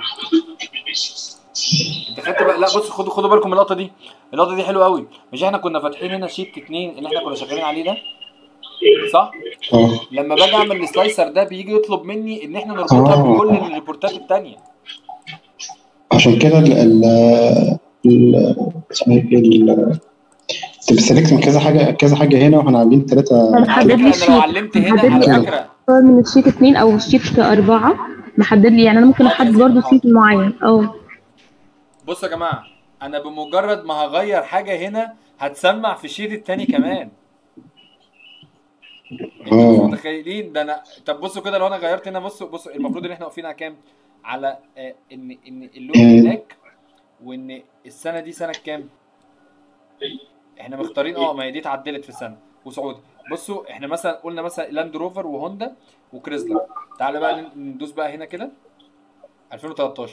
انت خدت بقى لا بص خدوا خدوا بالكم من اللقطه دي اللقطه دي حلوه قوي مش احنا كنا فاتحين هنا شيت اتنين اللي احنا كنا شغالين عليه ده صح اه لما باجي اعمل السلايسر ده بيجي يطلب مني ان احنا نربطها آه. بكل الريبورتات التانية عشان كده ال ال ال اسمها ايه ال بتسلكت من كذا حاجه كذا حاجه هنا واحنا عاملين ثلاثه أنا على محدد فكره لي انا لو الشيت علمت هنا محدد على لي فكره أختار من الشيت اتنين أو الشيت أربعة محدد لي يعني أنا ممكن أحدد برضه شيت معين اه بصوا يا جماعه انا بمجرد ما هغير حاجه هنا هتسمع في الشيت التاني كمان انتوا مش اه متخيلين ده انا طب بصوا كده لو انا غيرت هنا بصوا بصوا المفروض ان احنا واقفين على كام على آه ان ان اللون هناك وان السنه دي سنه كام احنا مختارين اه ما هي دي اتعدلت في السنه وسعودي بصوا احنا مثلا قلنا مثلا لاند روفر وهوندا وكريزلر تعالى بقى ن- ندوس بقى هنا كده 2013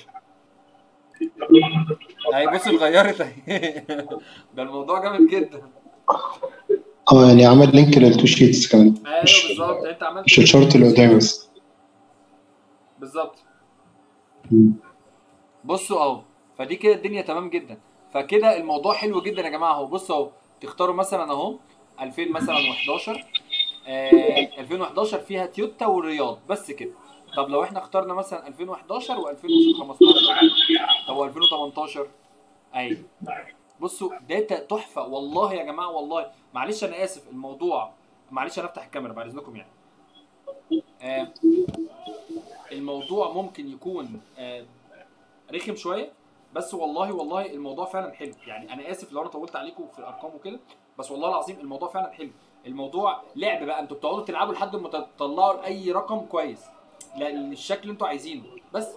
اهي بص اتغيرت اهي ده الموضوع جامد جدا اه يعني عمل لينك للتو شيتس كمان ايوه مش بالظبط انت عملت مش الشارت اللي قدامي بس بالظبط مم. بصوا اهو فدي كده الدنيا تمام جدا فكده الموضوع حلو جدا يا جماعه اهو بصوا اهو تختاروا مثلا اهو 2000 مثلا و11 آه 2011 فيها تويوتا والرياض بس كده طب لو احنا اخترنا مثلا 2011 و2015 طب و2018 اهي بصوا داتا تحفه والله يا جماعه والله معلش انا اسف الموضوع معلش انا افتح الكاميرا بعد اذنكم يعني آه الموضوع ممكن يكون آه رخم شويه بس والله والله الموضوع فعلا حلو يعني انا اسف لو انا طولت عليكم في الارقام وكده بس والله العظيم الموضوع فعلا حلو الموضوع لعب بقى انتوا بتقعدوا تلعبوا لحد ما تطلعوا اي رقم كويس لان الشكل اللي انتوا عايزينه بس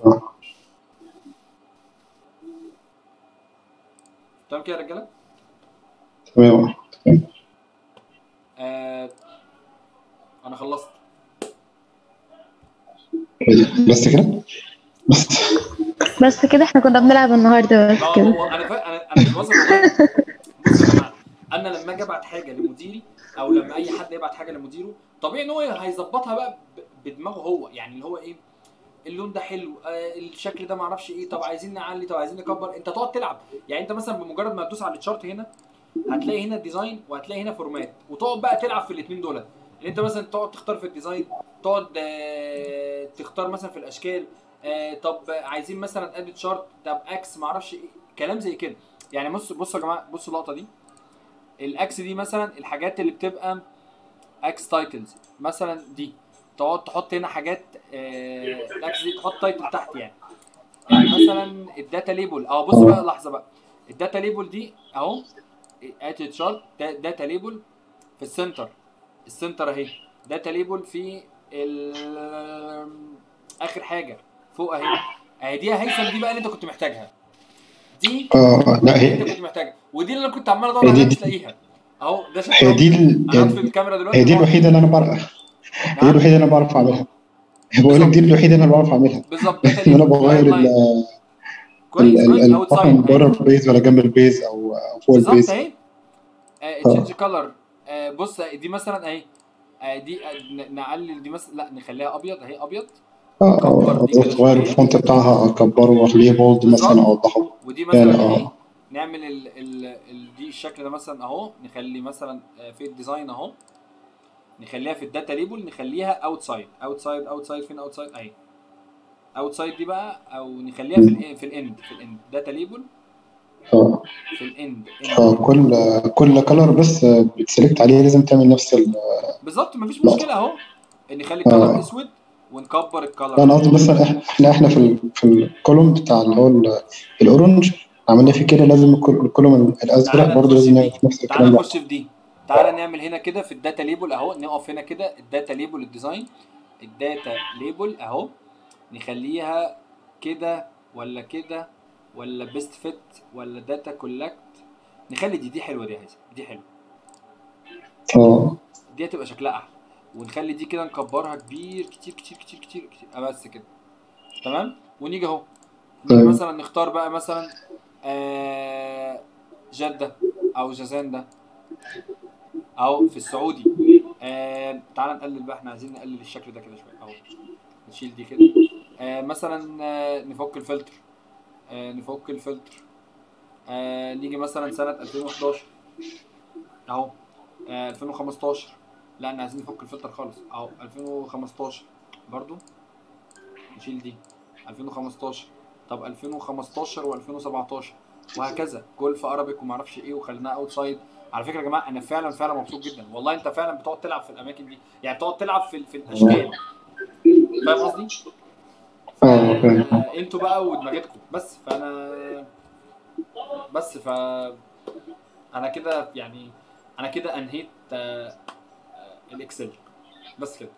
تمام كده يا رجاله تمام آه انا خلصت بس كده بس بس كده احنا كنا بنلعب النهارده بس ما كده هو انا فا... انا انا مش بهزر والله بصوا يا جماعه انا لما اجي ابعت حاجه لمديري او لما اي حد يبعت حاجه لمديره طبيعي ان هو هيظبطها بقى ب- بدماغه هو يعني اللي هو ايه اللون ده حلو آه الشكل ده معرفش ايه طب عايزين نعلي طب عايزين نكبر انت تقعد تلعب يعني انت مثلا بمجرد ما تدوس على التشارت هنا هتلاقي هنا ديزاين وهتلاقي هنا فورمات وتقعد بقى تلعب في الاثنين دول ان انت مثلا تقعد تختار في الديزاين تقعد آه، تختار مثلا في الاشكال آه، طب عايزين مثلا ادي تشارت طب اكس معرفش ايه كلام زي كده يعني بصوا بصوا يا جماعه بصوا اللقطه دي الاكس دي مثلا الحاجات اللي بتبقى اكس تايتلز مثلا دي تقعد تحط هنا حاجات آه، الاكس دي تحط تايتل تحت يعني آه، مثلا الداتا ليبل اه بص بقى لحظه بقى الداتا ليبل دي اهو ادي تشارت داتا ليبل في السنتر السنتر اهي داتا ليبل في ال- اخر حاجه فوق اهي اهي دي يا هيثم دي بقى اللي انت كنت محتاجها دي اه لا اللي انت هي كنت محتاجها ودي اللي انا كنت عمال ادور هي عليها دي- مش لاقيها اهو ده شكل هي دي ال- انا هطفي يعني الكاميرا دلوقتي هي دي وأقعد- الوحيده اللي انا بعرف هي نعم الوحيده اللي انا بعرف اعملها بقول لك دي الوحيده اللي انا بعرف اعملها بالظبط ده ان تاني انا بغير ال- لاين كويس ال- كويس ال- اوت البطن سايد بره البيز ولا جنب البيز او أو فوق بالظبط البيز اهي تشينج كلر بص دي مثلا اهي آه، دي آه، ن- نقلل دي مثلا لا نخليها ابيض اهي ابيض اه كبر اه دي كده بالظبط غير شويه الفونت بتاعها اكبره واخليه بولد مثلا بالظبط اوضحه ودي يعني مثلا اهي اه نعمل ال ال ال دي الشكل ده مثلا اهو نخلي مثلا آه، في الديزاين اهو نخليها في الداتا ليبل نخليها اوتسايد اوتسايد اوتسايد فين اوتسايد اهي اوتسايد دي بقى او نخليها في ال في الاند في الاند داتا ليبل اه في الاند فكل كل كلر بس بتسلكت عليه لازم تعمل نفس ال بالظبط مفيش لا مشكله اهو نخلي الكلر اه اسود ونكبر الكلر لا انا قصدي مثلا احنا احنا احنا في ال في الكولوم بتاع اللي هو ال- الاورنج عملنا فيه كده لازم الكل- الكولوم الازرق تعالى برضه نخش لازم في نعمل دي نفس تعالى الكلام ده نخش في دي تعالى نعمل هنا كده في الداتا ليبل اهو نقف هنا كده الداتا ليبل الديزاين الداتا ليبل اهو نخليها كده ولا كده ولا بيست فيت ولا داتا كولكت نخلي دي دي حلوه دي يا هيثم دي حلوه اه دي هتبقى شكلها احلى ونخلي دي كده نكبرها كبير كتير كتير كتير كتير كتير آه بس كده تمام ونيجي اهو نيجي طيب مثلا نختار بقى مثلا آه جدة او جازان ده اهو في السعودي آه تعال نقلل بقى احنا عايزين نقلل الشكل ده كده شويه اهو نشيل دي كده آه مثلا آه نفك الفلتر آه نفك الفلتر آه نيجي مثلا سنة 2011 اهو آه 2015 لا احنا عايزين نفك الفلتر خالص اهو 2015 برضو نشيل دي 2015 طب 2015 و2017 وهكذا جولف ارابيك وما اعرفش ايه وخليناها اوت سايد على فكره يا جماعه انا فعلا فعلا مبسوط جدا والله انت فعلا بتقعد تلعب في الاماكن دي يعني بتقعد تلعب في, في الاشكال فاهم قصدي؟ اه فاهم انتوا بقى ودماغتكم بس فانا بس ف انا كده يعني انا كده انهيت آه، آه، الاكسل بس كده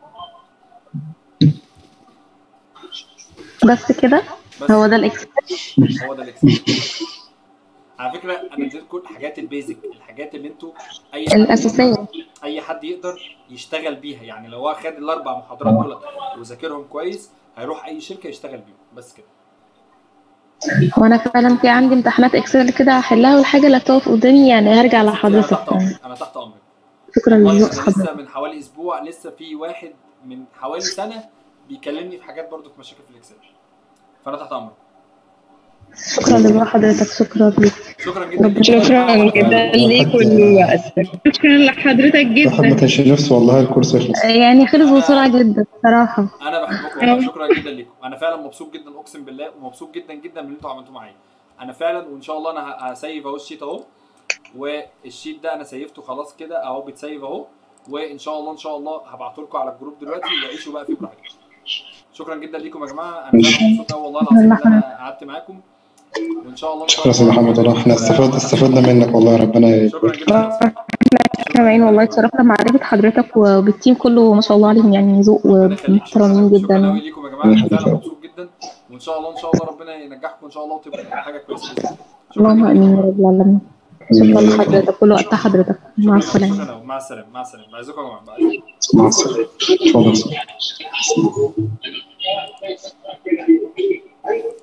بس كده بس هو ده الاكس هو ده الاكسل على فكره انا اديتكم الحاجات البيزك الحاجات اللي انتوا اي حد الاساسيه يقدر اي حد يقدر يشتغل بيها يعني لو هو خد الاربع محاضرات دول وذاكرهم كويس هيروح اي شركه يشتغل بيهم بس كده وانا فعلا في عندي امتحانات اكسل كده هحلها والحاجه اللي هتقف قدامي يعني هرجع انا لحضرتك تحت يعني امرك انا تحت امرك شكرا والله لذوق انا حضرتك لسه من حوالي اسبوع لسه في واحد من حوالي سنه بيكلمني في حاجات برضو في مشاكل في الاكسل فانا تحت امرك شكرا لذوق حضرتك شكرا ليك شكرا جدا ليك شكرا جدا ليك ولوقتك شكرا لحضرتك الواحد ما جدا كانش نفسه والله الكورس يخلص يعني خلص بسرعه جدا بصراحه انا بحبكم والله شكرا جدا لكم انا فعلا مبسوط جدا اقسم بالله ومبسوط جدا جدا من اللي انتوا عملتوه معايا انا فعلا وان شاء الله انا ه- هسيف اهو الشيت اهو والشيت ده انا سيفته خلاص كده اهو بيتسيف اهو وان شاء الله ان شاء الله هبعته لكم على الجروب دلوقتي وعيشوا بقى فيه براحتكم شكرا جدا لكم يا جماعه انا فعلا مبسوط قوي والله العظيم ان انا قعدت معاكم وان شاء الله ان شاء شكرا يا سيدي الله محمد والله احنا استفدنا استفدنا منك والله ربنا شكرا يبارك جدا يا أستاذ. كمان والله اتشرفنا بمعرفه حضرتك وبالتيم كله ما شاء الله عليهم يعني ذوق ربنا يخليك ومحترمين شكرا جدا قوي ليكم يا جماعه انا فعلا مبسوط جدا وان شاء الله ان شاء الله ربنا ينجحكم ان شاء الله وتبقى حاجه كويسه باذن الله اللهم شكرا جدا امين يا رب العالمين شكرا لحضرتك كل وقت حضرتك مع شكرا السلامه شكرا مع السلامه مع السلامه بعزكم يا جماعه بعزكم. مع السلامه اتفضل